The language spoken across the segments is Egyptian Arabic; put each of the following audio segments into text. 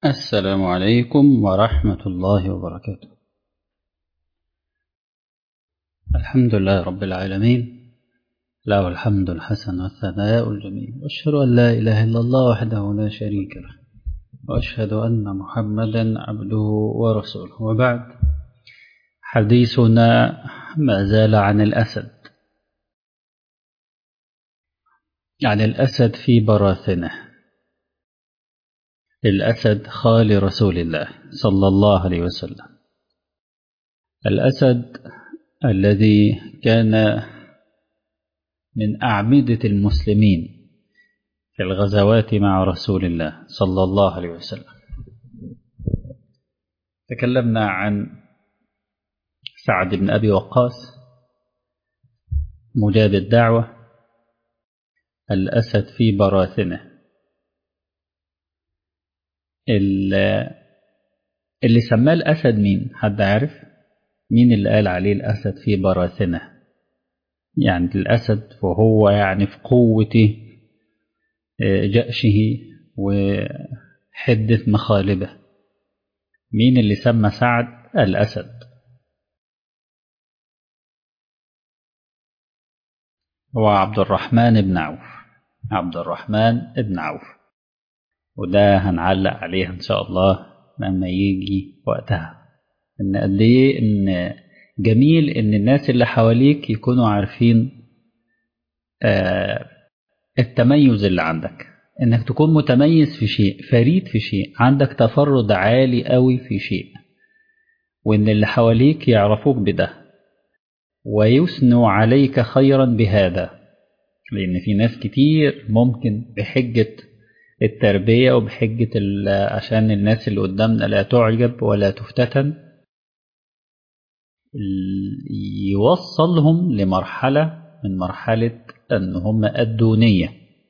السلام عليكم ورحمة الله وبركاته الحمد لله رب العالمين له الحمد الحسن والثناء الجميل وأشهد أن لا إله إلا الله وحده لا شريك له وأشهد أن محمدا عبده ورسوله وبعد حديثنا ما زال عن الأسد عن الأسد في براثنه الأسد خال رسول الله صلى الله عليه وسلم الأسد الذي كان من أعمدة المسلمين في الغزوات مع رسول الله صلى الله عليه وسلم تكلمنا عن سعد بن أبي وقاص مجاب الدعوة الأسد في براثنه اللي سماه الأسد مين حد عارف مين اللي قال عليه الأسد في براثنه يعني الأسد وهو يعني في قوة جأشه وحدة مخالبه مين اللي سمى سعد الأسد هو عبد الرحمن بن عوف عبد الرحمن بن عوف وده هنعلق عليها إن شاء الله لما يجي وقتها إن قد إيه إن جميل إن الناس اللي حواليك يكونوا عارفين آه التميز اللي عندك إنك تكون متميز في شيء فريد في شيء عندك تفرد عالي قوي في شيء وإن اللي حواليك يعرفوك بده ويثنوا عليك خيرا بهذا لأن في ناس كتير ممكن بحجة التربية وبحجة عشان الناس اللي قدامنا لا تعجب ولا تفتتن يوصلهم لمرحلة من مرحلة أن هم الدونية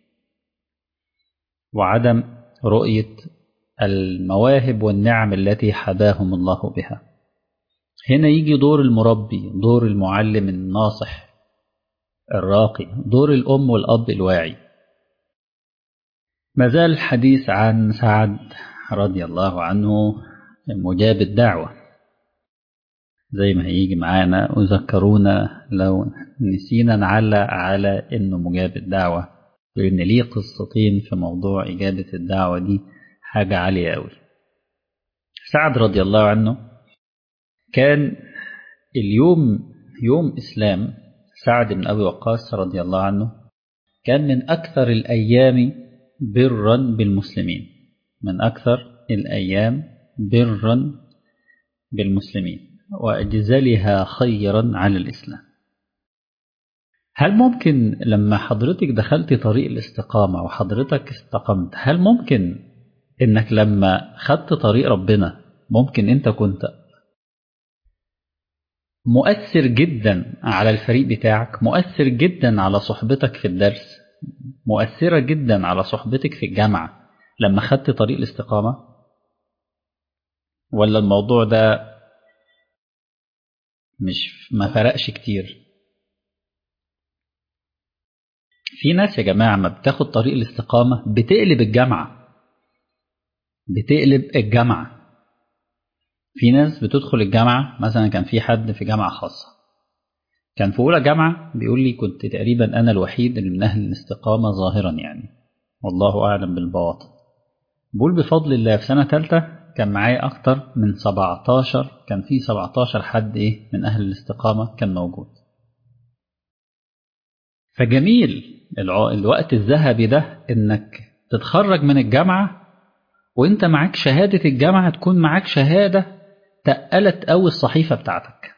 وعدم رؤية المواهب والنعم التي حباهم الله بها هنا يجي دور المربي دور المعلم الناصح الراقي دور الأم والأب الواعي ما زال الحديث عن سعد رضي الله عنه مجاب الدعوة زي ما هيجي معانا وذكرونا لو نسينا نعلق على انه مجاب الدعوة لان ليه قصتين في موضوع اجابة الدعوة دي حاجة عالية قوي سعد رضي الله عنه كان اليوم يوم اسلام سعد بن ابي وقاص رضي الله عنه كان من اكثر الايام برا بالمسلمين من أكثر الأيام برا بالمسلمين وأجزلها خيرا على الإسلام هل ممكن لما حضرتك دخلت طريق الاستقامة وحضرتك استقمت هل ممكن إنك لما خدت طريق ربنا ممكن أنت كنت مؤثر جدا على الفريق بتاعك مؤثر جدا على صحبتك في الدرس مؤثرة جدا على صحبتك في الجامعة لما خدت طريق الاستقامة ولا الموضوع ده مش ما فرقش كتير في ناس يا جماعة ما بتاخد طريق الاستقامة بتقلب الجامعة بتقلب الجامعة في ناس بتدخل الجامعة مثلا كان في حد في جامعة خاصة كان في أولى جامعة بيقول لي كنت تقريبا أنا الوحيد اللي من أهل الاستقامة ظاهرا يعني والله أعلم بالبواطن بقول بفضل الله في سنة تالتة كان معايا أكتر من 17 كان في 17 حد إيه من أهل الاستقامة كان موجود فجميل الوقت الذهبي ده إنك تتخرج من الجامعة وإنت معاك شهادة الجامعة تكون معاك شهادة تقلت أوي الصحيفة بتاعتك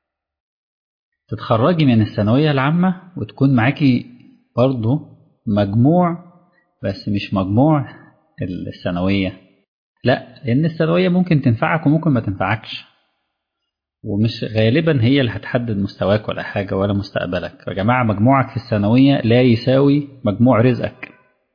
تتخرجي من الثانوية العامة وتكون معاكي برضه مجموع بس مش مجموع الثانوية لا لأن الثانوية ممكن تنفعك وممكن ما تنفعكش ومش غالبا هي اللي هتحدد مستواك ولا حاجة ولا مستقبلك يا جماعة مجموعك في الثانوية لا يساوي مجموع رزقك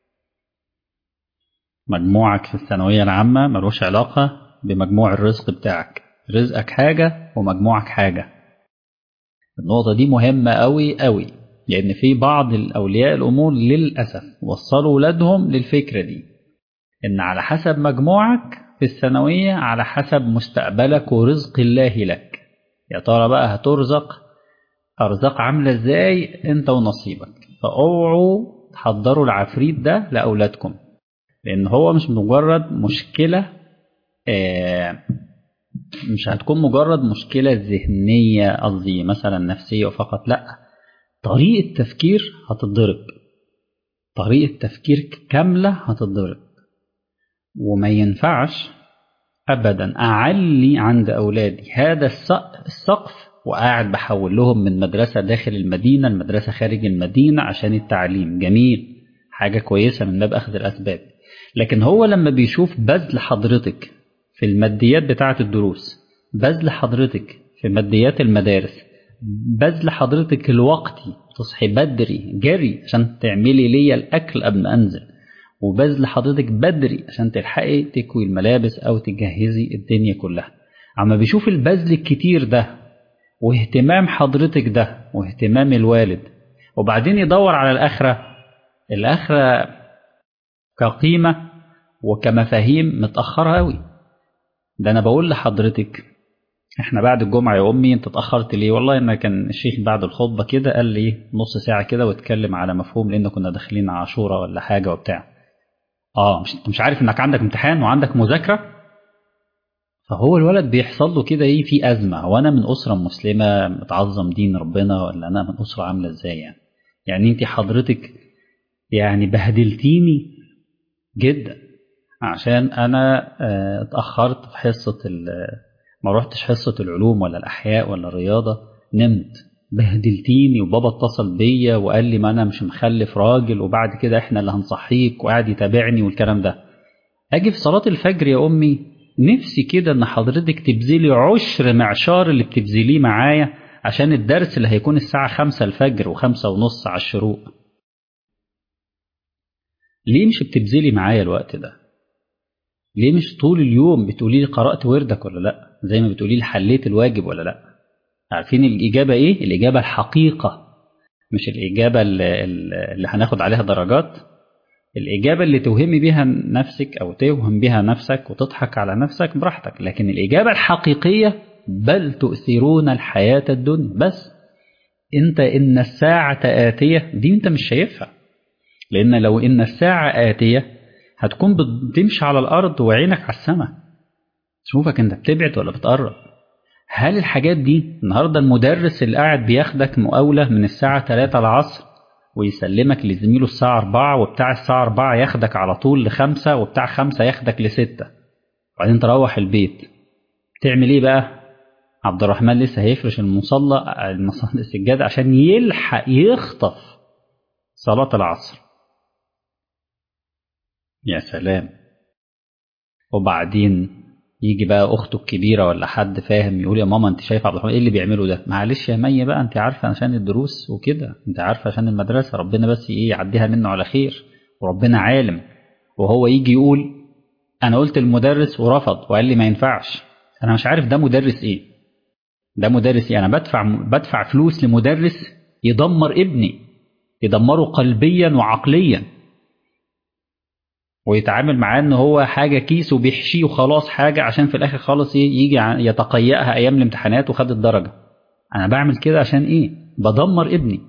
مجموعك في الثانوية العامة ملوش علاقة بمجموع الرزق بتاعك رزقك حاجة ومجموعك حاجة النقطة دي مهمة أوي أوي لأن في بعض الأولياء الأمور للأسف وصلوا ولادهم للفكرة دي إن على حسب مجموعك في الثانوية على حسب مستقبلك ورزق الله لك يا ترى بقى هترزق أرزاق عاملة إزاي أنت ونصيبك فأوعوا تحضروا العفريت ده لأولادكم لأن هو مش مجرد مشكلة آه مش هتكون مجرد مشكلة ذهنية قصدي مثلا نفسية فقط لأ طريقة تفكير هتتضرب طريقة تفكير كاملة هتتضرب وما ينفعش أبدا أعلي عند أولادي هذا السقف وقاعد بحول لهم من مدرسة داخل المدينة لمدرسة خارج المدينة عشان التعليم جميل حاجة كويسة من باب أخذ الأسباب لكن هو لما بيشوف بذل حضرتك في الماديات بتاعة الدروس بذل حضرتك في ماديات المدارس بذل حضرتك الوقتي تصحي بدري جري عشان تعملي ليا الأكل قبل ما أنزل وبذل حضرتك بدري عشان تلحقي تكوي الملابس أو تجهزي الدنيا كلها عما بيشوف البذل الكتير ده واهتمام حضرتك ده واهتمام الوالد وبعدين يدور على الآخرة الآخرة كقيمة وكمفاهيم متأخرة أوي ده أنا بقول لحضرتك احنا بعد الجمعة يا أمي انت اتأخرت ليه والله انا كان الشيخ بعد الخطبة كده قال لي نص ساعة كده واتكلم على مفهوم لأن كنا داخلين عاشورة ولا حاجة وبتاع اه مش انت مش عارف انك عندك امتحان وعندك مذاكرة فهو الولد بيحصل له كده ايه في أزمة هو أنا من أسرة مسلمة متعظم دين ربنا ولا أنا من أسرة عاملة ازاي يعني يعني انت حضرتك يعني بهدلتيني جدا عشان أنا اه اتأخرت في حصة ما رحتش حصة العلوم ولا الأحياء ولا الرياضة نمت بهدلتيني وبابا اتصل بيا وقال لي ما أنا مش مخلف راجل وبعد كده إحنا اللي هنصحيك وقاعد يتابعني والكلام ده أجي في صلاة الفجر يا أمي نفسي كده إن حضرتك تبذلي عشر معشار اللي بتبذليه معايا عشان الدرس اللي هيكون الساعة خمسة الفجر وخمسة ونص على الشروق ليه مش بتبذلي معايا الوقت ده ليه مش طول اليوم بتقولي لي قرأت وردك ولا لأ زي ما بتقولي لي حليت الواجب ولا لا عارفين الإجابة إيه؟ الإجابة الحقيقة مش الإجابة اللي, اللي هناخد عليها درجات الإجابة اللي توهمي بها نفسك أو توهم بها نفسك وتضحك على نفسك براحتك لكن الإجابة الحقيقية بل تؤثرون الحياة الدنيا بس أنت إن الساعة آتية دي أنت مش شايفها لأن لو إن الساعة آتية هتكون بتمشي على الأرض وعينك على السماء شوفك انت بتبعد ولا بتقرب هل الحاجات دي النهاردة المدرس اللي قاعد بياخدك مقاولة من الساعة 3 العصر ويسلمك لزميله الساعة 4 وبتاع الساعة 4 ياخدك على طول لخمسة وبتاع خمسة ياخدك لستة وبعدين تروح البيت تعمل ايه بقى عبد الرحمن لسه هيفرش المصلى المصلى السجادة عشان يلحق يخطف صلاة العصر يا سلام وبعدين يجي بقى اخته الكبيره ولا حد فاهم يقول يا ماما انت شايف عبد الرحمن ايه اللي بيعمله ده معلش يا مية بقى انت عارفه عشان الدروس وكده انت عارفه عشان المدرسه ربنا بس ايه يعديها منه على خير وربنا عالم وهو يجي يقول انا قلت المدرس ورفض وقال لي ما ينفعش انا مش عارف ده مدرس ايه ده مدرس ايه انا بدفع بدفع فلوس لمدرس يدمر ابني يدمره قلبيا وعقليا ويتعامل معاه ان هو حاجه كيس وبيحشيه وخلاص حاجه عشان في الاخر خالص يجي يتقيأها ايام الامتحانات وخد الدرجه انا بعمل كده عشان ايه بدمر ابني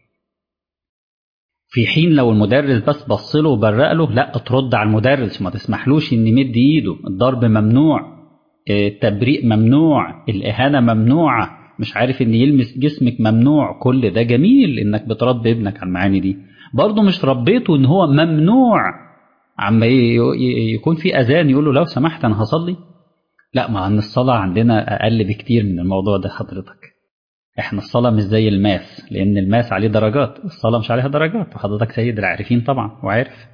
في حين لو المدرس بس بص له وبرق له لا ترد على المدرس ما تسمحلوش ان يمد ايده الضرب ممنوع التبريء ممنوع الاهانه ممنوعه مش عارف ان يلمس جسمك ممنوع كل ده جميل انك بتربي ابنك على المعاني دي برضه مش ربيته ان هو ممنوع عما يكون في اذان يقول له لو سمحت انا هصلي لا مع ان الصلاه عندنا اقل بكتير من الموضوع ده حضرتك احنا الصلاه مش زي الماس لان الماس عليه درجات الصلاه مش عليها درجات وحضرتك سيد العارفين طبعا وعارف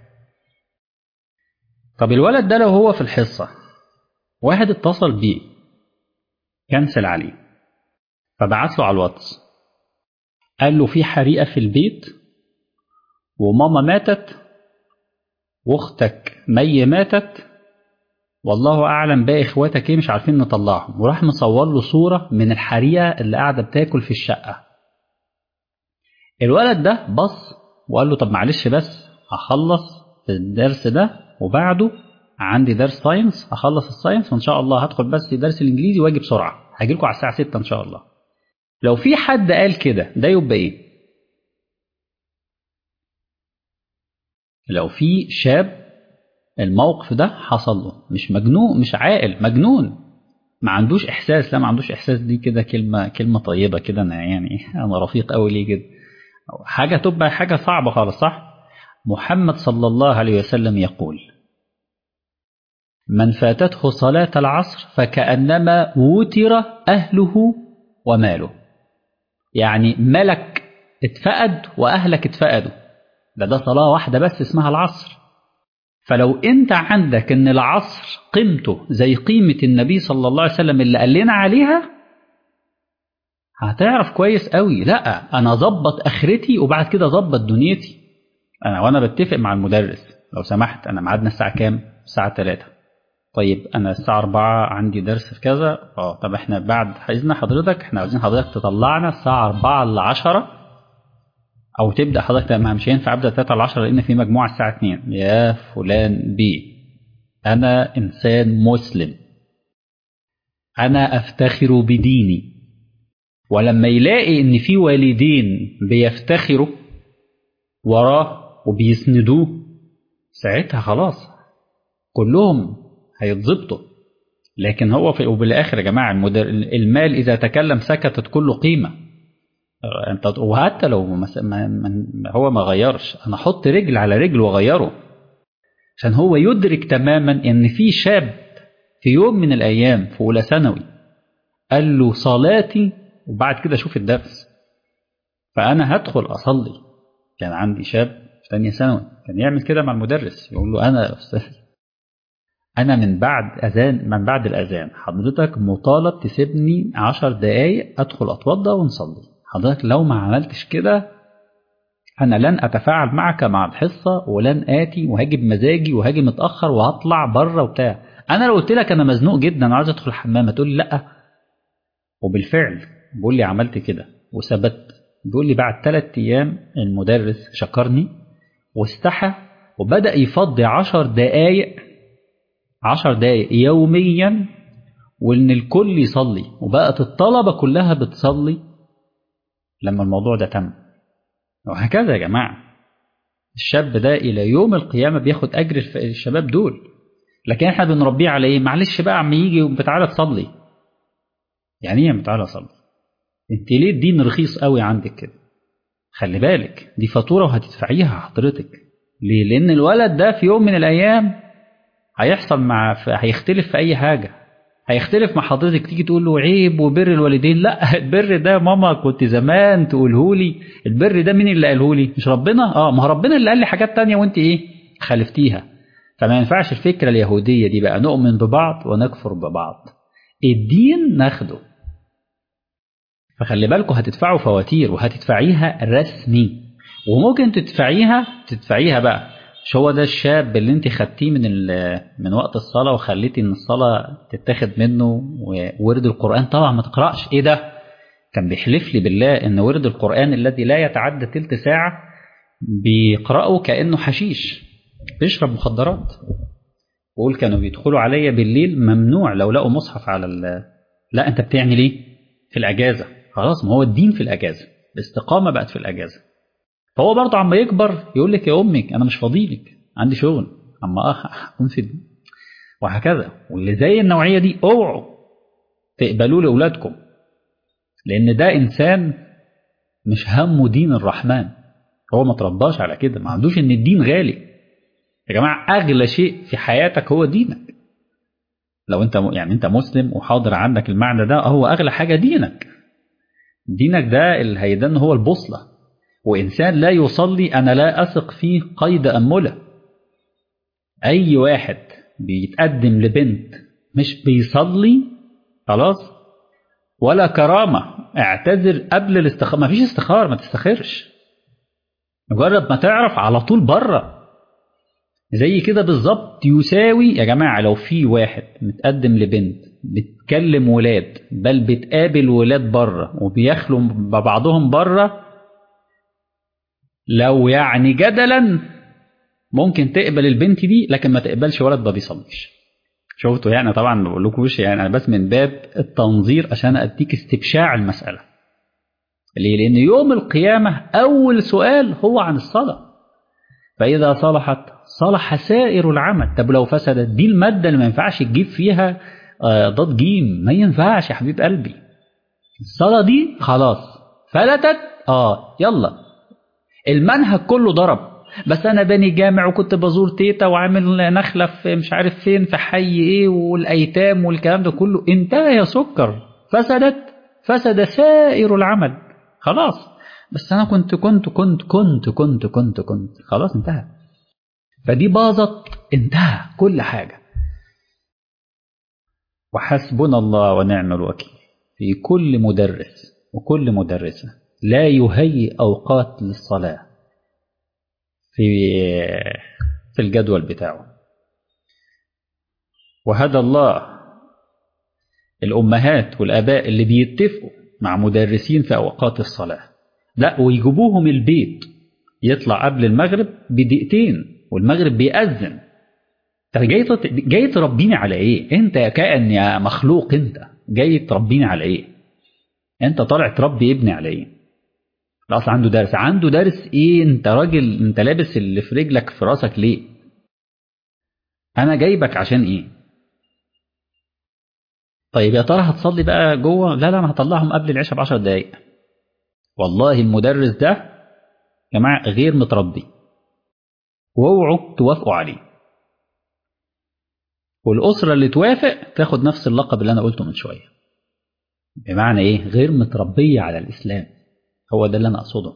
طب الولد ده لو هو في الحصه واحد اتصل بيه كنسل عليه فبعت له على الواتس قال له في حريقه في البيت وماما ماتت واختك مي ماتت والله اعلم باقي اخواتك ايه مش عارفين نطلعهم وراح مصور له صوره من الحريقه اللي قاعده بتاكل في الشقه الولد ده بص وقال له طب معلش بس هخلص الدرس ده وبعده عندي درس ساينس هخلص الساينس وان شاء الله هدخل بس درس الانجليزي واجي بسرعه هاجي لكم على الساعه 6 ان شاء الله لو في حد قال كده ده يبقى ايه لو في شاب الموقف ده حصل له مش مجنون مش عاقل مجنون ما عندوش احساس لا ما عندوش احساس دي كده كلمه كلمه طيبه كده انا يعني انا رفيق قوي ليه كده حاجه تبقى حاجه صعبه خالص صح محمد صلى الله عليه وسلم يقول من فاتته صلاة العصر فكأنما وتر أهله وماله يعني ملك اتفقد وأهلك اتفقدوا ده ده صلاة واحدة بس اسمها العصر فلو انت عندك ان العصر قيمته زي قيمة النبي صلى الله عليه وسلم اللي قال لنا عليها هتعرف كويس قوي لا انا اظبط اخرتي وبعد كده اظبط دنيتي انا وانا بتفق مع المدرس لو سمحت انا ميعادنا الساعة كام الساعة 3 طيب انا الساعة 4 عندي درس في كذا اه طب احنا بعد اذن حضرتك احنا عايزين حضرتك تطلعنا الساعة 4 ل 10 او تبدا حضرتك ما مش هينفع ابدا 3 ل 10 لان في مجموعه الساعه 2 يا فلان بي انا انسان مسلم انا افتخر بديني ولما يلاقي ان في والدين بيفتخروا وراه وبيسندوه ساعتها خلاص كلهم هيتظبطوا لكن هو في وبالاخر يا جماعه المدر... المال اذا تكلم سكتت كل قيمه انت وحتى لو ما ما هو ما غيرش انا احط رجل على رجل واغيره عشان هو يدرك تماما ان في شاب في يوم من الايام في اولى ثانوي قال له صلاتي وبعد كده شوف الدرس فانا هدخل اصلي كان عندي شاب في ثانيه ثانوي كان يعمل كده مع المدرس يقول له انا يا استاذ انا من بعد اذان من بعد الاذان حضرتك مطالب تسيبني عشر دقايق ادخل اتوضى ونصلي حضرتك لو ما عملتش كده أنا لن أتفاعل معك مع الحصة ولن آتي وهاجي بمزاجي وهاجي متأخر وهطلع بره وبتاع أنا لو قلت لك أنا مزنوق جدا عايز أدخل الحمام تقول لي لأ وبالفعل بيقول لي عملت كده وثبت بيقول لي بعد ثلاث أيام المدرس شكرني واستحى وبدأ يفضي عشر دقايق عشر دقايق يوميا وإن الكل يصلي وبقت الطلبة كلها بتصلي لما الموضوع ده تم وهكذا يا جماعة الشاب ده إلى يوم القيامة بياخد أجر الشباب دول لكن احنا بنربيه على ايه معلش بقى عم يجي وبتعالى تصلي يعني ايه تعالى صلي انت ليه الدين رخيص قوي عندك كده خلي بالك دي فاتورة وهتدفعيها حضرتك ليه لان الولد ده في يوم من الايام هيحصل مع هيختلف في اي حاجه هيختلف مع حضرتك تيجي تقول له عيب وبر الوالدين لا البر ده ماما كنت زمان تقوله لي البر ده مين اللي قاله لي مش ربنا اه ما هو ربنا اللي قال لي حاجات تانية وانت ايه خالفتيها فما ينفعش الفكرة اليهودية دي بقى نؤمن ببعض ونكفر ببعض الدين ناخده فخلي بالكم هتدفعوا فواتير وهتدفعيها رسمي وممكن تدفعيها تدفعيها بقى مش هو ده الشاب اللي انت خدتيه من من وقت الصلاه وخليتي ان الصلاه تتاخد منه وورد القران طبعا ما تقراش ايه ده كان بيحلف لي بالله ان ورد القران الذي لا يتعدى تلت ساعه بيقراه كانه حشيش بيشرب مخدرات بقول كانوا بيدخلوا عليا بالليل ممنوع لو لقوا مصحف على ال لا انت بتعمل ايه في الاجازه خلاص ما هو الدين في الاجازه الاستقامه بقت في الاجازه فهو برضه عما يكبر يقول لك يا امك انا مش فاضيلك عندي شغل اما اكون في وهكذا واللي زي النوعيه دي اوعوا تقبلوه لاولادكم لان ده انسان مش همه دين الرحمن هو ما ترباش على كده ما عندوش ان الدين غالي يا جماعه اغلى شيء في حياتك هو دينك لو انت يعني انت مسلم وحاضر عندك المعنى ده هو اغلى حاجه دينك دينك ده الهيدان هو البوصله وإنسان لا يصلي أنا لا أثق فيه قيد أنملة أي واحد بيتقدم لبنت مش بيصلي خلاص ولا كرامة اعتذر قبل الاستخارة ما فيش استخارة ما تستخرش مجرد ما تعرف على طول بره زي كده بالظبط يساوي يا جماعة لو في واحد متقدم لبنت بتكلم ولاد بل بتقابل ولاد بره وبيخلوا ببعضهم بره لو يعني جدلا ممكن تقبل البنت دي لكن ما تقبلش ولد ما بيصليش شفتوا يعني طبعا ما بقولكوش يعني انا بس من باب التنظير عشان اديك استبشاع المساله ليه لان يوم القيامه اول سؤال هو عن الصلاه فاذا صلحت صلح سائر العمل طب لو فسدت دي الماده اللي ما ينفعش تجيب فيها ضاد جيم ما ينفعش يا حبيب قلبي الصلاه دي خلاص فلتت اه يلا المنهج كله ضرب بس انا بني جامع وكنت بزور تيتا وعامل نخله في مش عارف فين في حي ايه والايتام والكلام ده كله انتهى يا سكر فسدت فسد سائر العمل خلاص بس انا كنت كنت كنت كنت كنت كنت كنت خلاص انتهى فدي باظت انتهى كل حاجه وحسبنا الله ونعم الوكيل في كل مدرس وكل مدرسه لا يهيئ اوقات للصلاه في في الجدول بتاعه وهدى الله الأمهات والآباء اللي بيتفقوا مع مدرسين في أوقات الصلاة لا ويجيبوهم البيت يطلع قبل المغرب بدقيقتين والمغرب بيأذن انت جاي جاي تربيني على ايه؟ انت يا كائن يا مخلوق انت جاي تربيني على ايه؟ انت طالع تربي ابني على ايه؟ اصل عنده درس عنده درس ايه انت راجل انت لابس اللي في رجلك في راسك ليه انا جايبك عشان ايه طيب يا ترى هتصلي بقى جوه لا لا انا هطلعهم قبل العشاء ب 10 دقايق والله المدرس ده يا جماعه غير متربي واوعوا توافقوا عليه والاسره اللي توافق تاخد نفس اللقب اللي انا قلته من شويه بمعنى ايه غير متربيه على الاسلام هو ده اللي أنا أقصده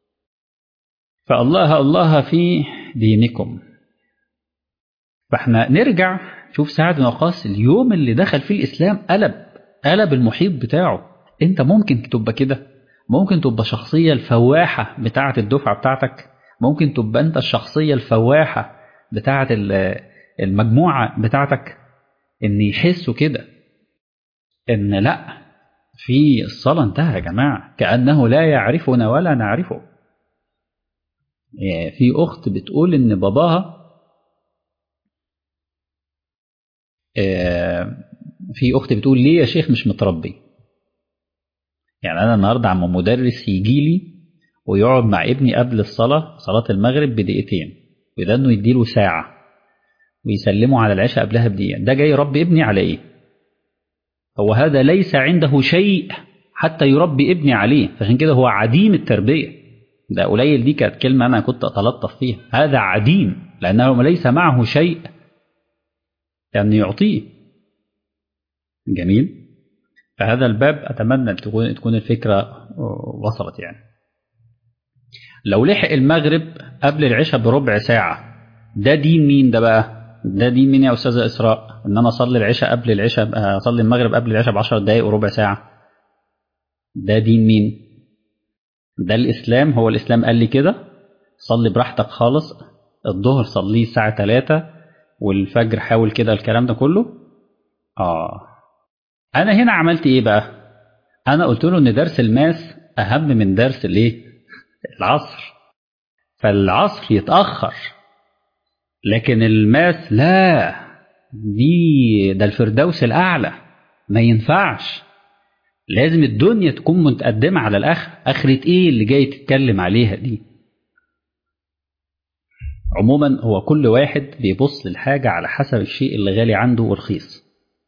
فالله الله في دينكم فاحنا نرجع شوف سعد بن وقاص اليوم اللي دخل فيه الإسلام قلب قلب المحيط بتاعه أنت ممكن تبقى كده ممكن تبقى شخصية الفواحة بتاعة الدفعة بتاعتك ممكن تبقى أنت الشخصية الفواحة بتاعة المجموعة بتاعتك إن يحسوا كده إن لأ في الصلاة انتهى يا جماعة كأنه لا يعرفنا ولا نعرفه في أخت بتقول إن باباها في أخت بتقول ليه يا شيخ مش متربي يعني أنا النهاردة عم مدرس يجي لي ويقعد مع ابني قبل الصلاة صلاة المغرب بدقيقتين وده إنه يديله ساعة ويسلمه على العشاء قبلها بدقيقة ده جاي يربي ابني على إيه؟ هو هذا ليس عنده شيء حتى يربي ابني عليه فعشان كده هو عديم التربية ده قليل دي كانت كلمة أنا كنت أتلطف فيها هذا عديم لأنه ليس معه شيء يعني يعطيه جميل فهذا الباب أتمنى تكون تكون الفكرة وصلت يعني لو لحق المغرب قبل العشاء بربع ساعة ده دين مين ده بقى ده دين مين يا أستاذة إسراء ان انا اصلي العشاء قبل العشاء اصلي المغرب قبل العشاء ب 10 دقائق وربع ساعه ده دين مين ده الاسلام هو الاسلام قال لي كده صلي براحتك خالص الظهر صليه الساعه 3 والفجر حاول كده الكلام ده كله اه انا هنا عملت ايه بقى انا قلت له ان درس الماس اهم من درس الايه العصر فالعصر يتاخر لكن الماس لا دي ده الفردوس الأعلى ما ينفعش لازم الدنيا تكون متقدمة على الآخر آخرة إيه اللي جاي تتكلم عليها دي عموما هو كل واحد بيبص للحاجة على حسب الشيء اللي غالي عنده ورخيص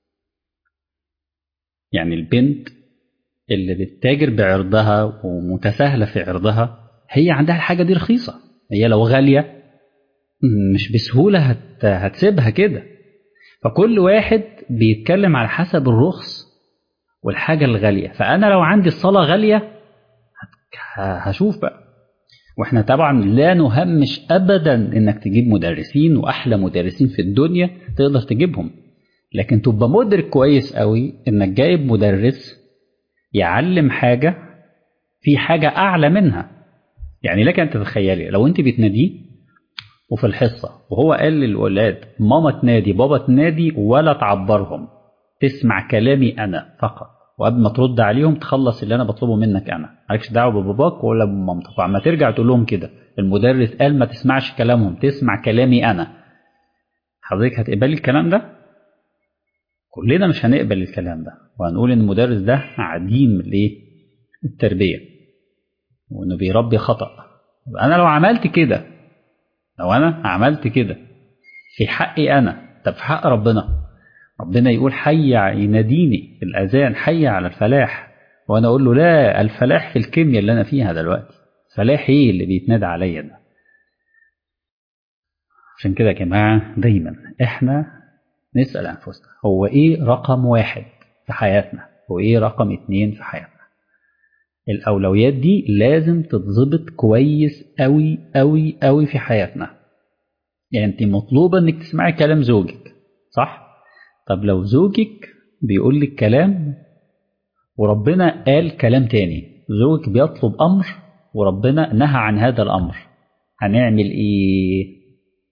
يعني البنت اللي بتتاجر بعرضها ومتساهلة في عرضها هي عندها الحاجة دي رخيصة هي لو غالية مش بسهولة هت... هتسيبها كده فكل واحد بيتكلم على حسب الرخص والحاجة الغالية فأنا لو عندي الصلاة غالية هشوف بقى واحنا طبعا لا نهمش ابدا انك تجيب مدرسين واحلى مدرسين في الدنيا تقدر تجيبهم لكن تبقى مدرك كويس قوي انك جايب مدرس يعلم حاجة في حاجة اعلى منها يعني لك ان تتخيلي لو انت بتناديه وفي الحصة وهو قال للولاد ماما تنادي بابا تنادي ولا تعبرهم تسمع كلامي أنا فقط وقبل ما ترد عليهم تخلص اللي انا بطلبه منك انا مالكش دعوه بباباك ولا بمامتك وعما ترجع تقول لهم كده المدرس قال ما تسمعش كلامهم تسمع كلامي انا حضرتك هتقبلي الكلام ده كلنا مش هنقبل الكلام ده وهنقول ان المدرس ده عديم الايه التربيه وانه بيربي خطا انا لو عملت كده لو انا عملت كده في حقي انا طب في حق ربنا ربنا يقول حي يناديني الاذان حي على الفلاح وانا اقول له لا الفلاح في الكيمياء اللي انا فيها دلوقتي فلاح ايه اللي بيتنادى عليا ده عشان كده يا جماعه دايما احنا نسال انفسنا هو ايه رقم واحد في حياتنا وايه رقم اتنين في حياتنا الاولويات دي لازم تتظبط كويس قوي قوي قوي في حياتنا يعني انت مطلوبه انك تسمعي كلام زوجك صح طب لو زوجك بيقول لك كلام وربنا قال كلام تاني زوجك بيطلب امر وربنا نهى عن هذا الامر هنعمل ايه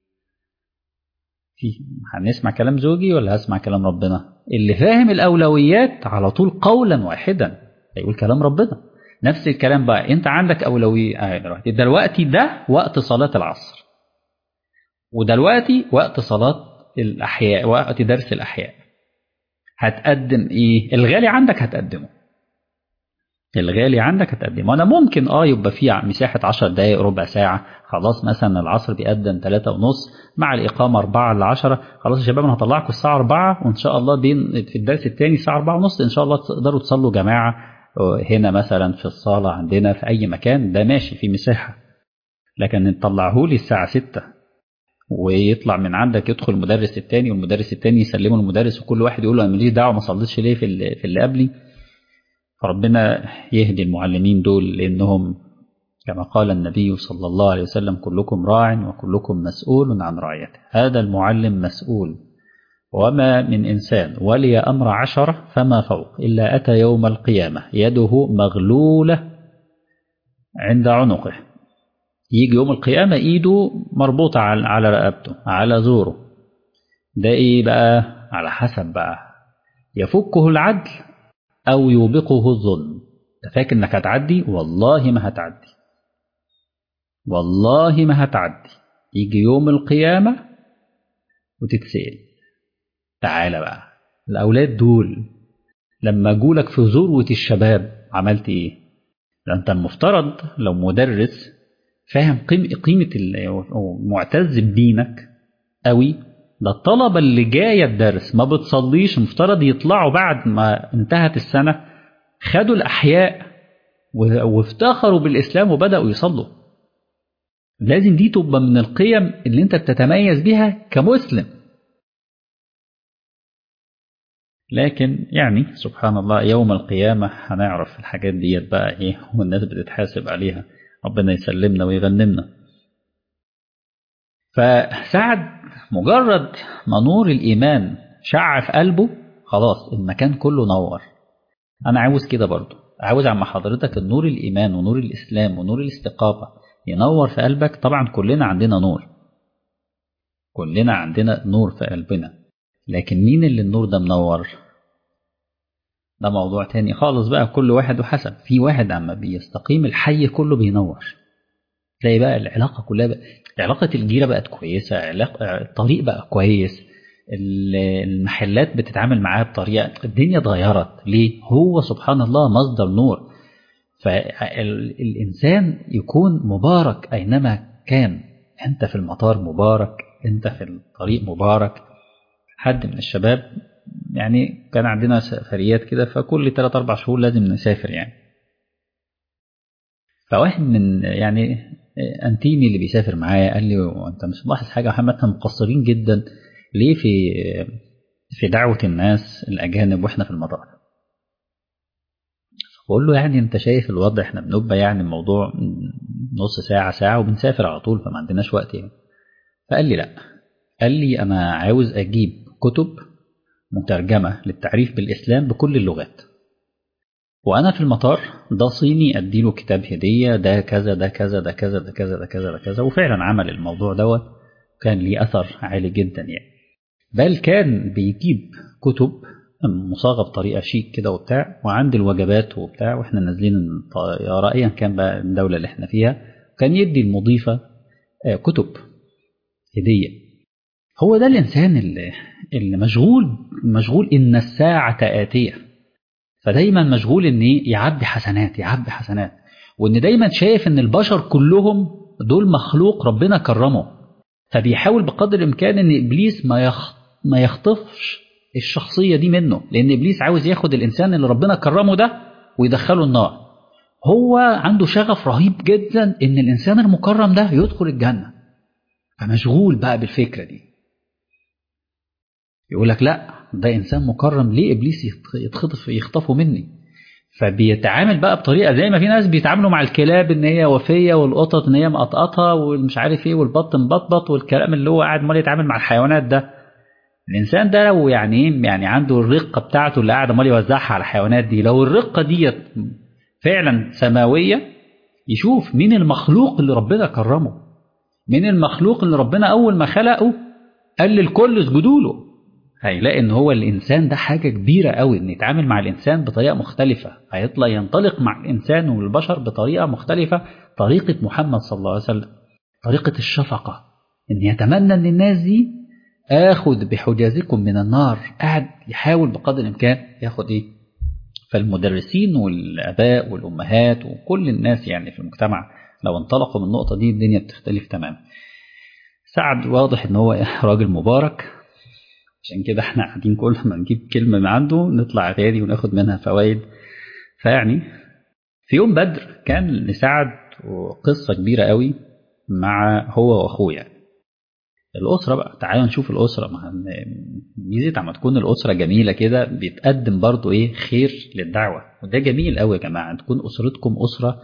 في هنسمع كلام زوجي ولا هسمع كلام ربنا اللي فاهم الاولويات على طول قولا واحدا هيقول كلام ربنا نفس الكلام بقى انت عندك اولويه دلوقتي دلوقتي ده وقت صلاه العصر ودلوقتي وقت صلاه الاحياء وقت درس الاحياء هتقدم ايه الغالي عندك هتقدمه الغالي عندك هتقدمه انا ممكن اه يبقى في مساحه 10 دقائق ربع ساعه خلاص مثلا العصر بيقدم 3 ونص مع الاقامه 4 ل 10 خلاص يا شباب انا هطلعكم الساعه 4 وان شاء الله بين في الدرس الثاني الساعه 4 ونص ان شاء الله تقدروا تصلوا جماعه هنا مثلا في الصاله عندنا في اي مكان ده ماشي في مساحه لكن تطلعه لي الساعه 6 ويطلع من عندك يدخل المدرس الثاني والمدرس الثاني يسلمه المدرس وكل واحد يقول له انا ماليش دعوه ما صليتش ليه في اللي, في اللي قبلي فربنا يهدي المعلمين دول لانهم كما قال النبي صلى الله عليه وسلم كلكم راع وكلكم مسؤول عن رعيته هذا المعلم مسؤول وما من إنسان ولي أمر عشرة فما فوق إلا أتى يوم القيامة يده مغلولة عند عنقه يجي يوم القيامة إيده مربوطة على رقبته على زوره ده إيه بقى على حسب بقى يفكه العدل أو يوبقه الظلم أنت فاكر إنك هتعدي والله ما هتعدي والله ما هتعدي يجي يوم القيامة وتتسأل تعالى بقى الأولاد دول لما جولك في ذروة الشباب عملت إيه؟ ده أنت المفترض لو مدرس فاهم قيمة معتز بدينك قوي ده الطلبة اللي جاية الدرس ما بتصليش المفترض يطلعوا بعد ما انتهت السنة خدوا الأحياء وافتخروا بالإسلام وبدأوا يصلوا لازم دي تبقى من القيم اللي انت بتتميز بيها كمسلم لكن يعني سبحان الله يوم القيامة هنعرف الحاجات ديت بقى ايه والناس بتتحاسب عليها ربنا يسلمنا ويغنمنا فسعد مجرد ما نور الإيمان شع في قلبه خلاص المكان كله نور أنا عاوز كده برضو عاوز عم حضرتك النور الإيمان ونور الإسلام ونور الاستقامة ينور في قلبك طبعا كلنا عندنا نور كلنا عندنا نور في قلبنا لكن مين اللي النور ده منور ده موضوع تاني خالص بقى كل واحد وحسب في واحد عما بيستقيم الحي كله بينور تلاقي بقى العلاقة كلها بقى علاقة الجيرة بقت كويسة علاقة الطريق بقى كويس المحلات بتتعامل معاه بطريقة الدنيا اتغيرت ليه هو سبحان الله مصدر نور فالإنسان يكون مبارك أينما كان أنت في المطار مبارك أنت في الطريق مبارك حد من الشباب يعني كان عندنا سفريات كده فكل 3 4 شهور لازم نسافر يعني فواحد من يعني انتيمي اللي بيسافر معايا قال لي وانت مش ملاحظ حاجه يا محمد احنا مقصرين جدا ليه في في دعوه الناس الاجانب واحنا في المطار بقول له يعني انت شايف الوضع احنا بنبقى يعني الموضوع نص ساعه ساعه وبنسافر على طول فما عندناش وقت يعني فقال لي لا قال لي انا عاوز اجيب كتب مترجمه للتعريف بالاسلام بكل اللغات وانا في المطار ده صيني اديله كتاب هديه ده كذا ده كذا ده كذا ده كذا ده كذا ده كذا وفعلا عمل الموضوع دوت كان ليه اثر عالي جدا يعني بل كان بيجيب كتب مصاغه بطريقه شيك كده وبتاع وعندي الوجبات وبتاع واحنا نازلين الطياره ايا كان بقى الدوله اللي احنا فيها كان يدي المضيفه كتب هديه هو ده الانسان اللي, اللي مشغول مشغول ان الساعه اتيه فدايما مشغول ان يعبي حسنات يعبي حسنات وان دايما شايف ان البشر كلهم دول مخلوق ربنا كرمه فبيحاول بقدر الامكان ان ابليس ما يخ... ما يخطفش الشخصيه دي منه لان ابليس عاوز ياخد الانسان اللي ربنا كرمه ده ويدخله النار هو عنده شغف رهيب جدا ان الانسان المكرم ده يدخل الجنه فمشغول بقى بالفكره دي يقول لك لا ده انسان مكرم ليه ابليس يتخطف يخطفه مني فبيتعامل بقى بطريقه زي ما في ناس بيتعاملوا مع الكلاب ان هي وفيه والقطط ان هي مقطقطه والمش عارف ايه والبط مبطبط والكلام اللي هو قاعد امال يتعامل مع الحيوانات ده الانسان ده لو يعني ايه يعني عنده الرقه بتاعته اللي قاعد امال يوزعها على الحيوانات دي لو الرقه ديت فعلا سماويه يشوف مين المخلوق اللي ربنا كرمه مين المخلوق اللي ربنا اول ما خلقه قال للكل اسجدوا له هيلاقي ان هو الانسان ده حاجه كبيره قوي ان يتعامل مع الانسان بطريقه مختلفه هيطلع ينطلق مع الانسان والبشر بطريقه مختلفه طريقه محمد صلى الله عليه وسلم طريقه الشفقه ان يتمنى ان الناس دي اخذ بحجازكم من النار قاعد يحاول بقدر الامكان ياخد ايه فالمدرسين والاباء والامهات وكل الناس يعني في المجتمع لو انطلقوا من النقطه دي الدنيا بتختلف تماما سعد واضح ان هو راجل مبارك عشان كده احنا قاعدين كل ما نجيب كلمة من عنده نطلع غادي وناخد منها فوائد فيعني في يوم بدر كان لسعد قصة كبيرة قوي مع هو واخوه يعني الأسرة بقى تعالوا نشوف الأسرة مع ميزة عما تكون الأسرة جميلة كده بيتقدم برضو إيه خير للدعوة وده جميل قوي يا جماعة تكون أسرتكم أسرة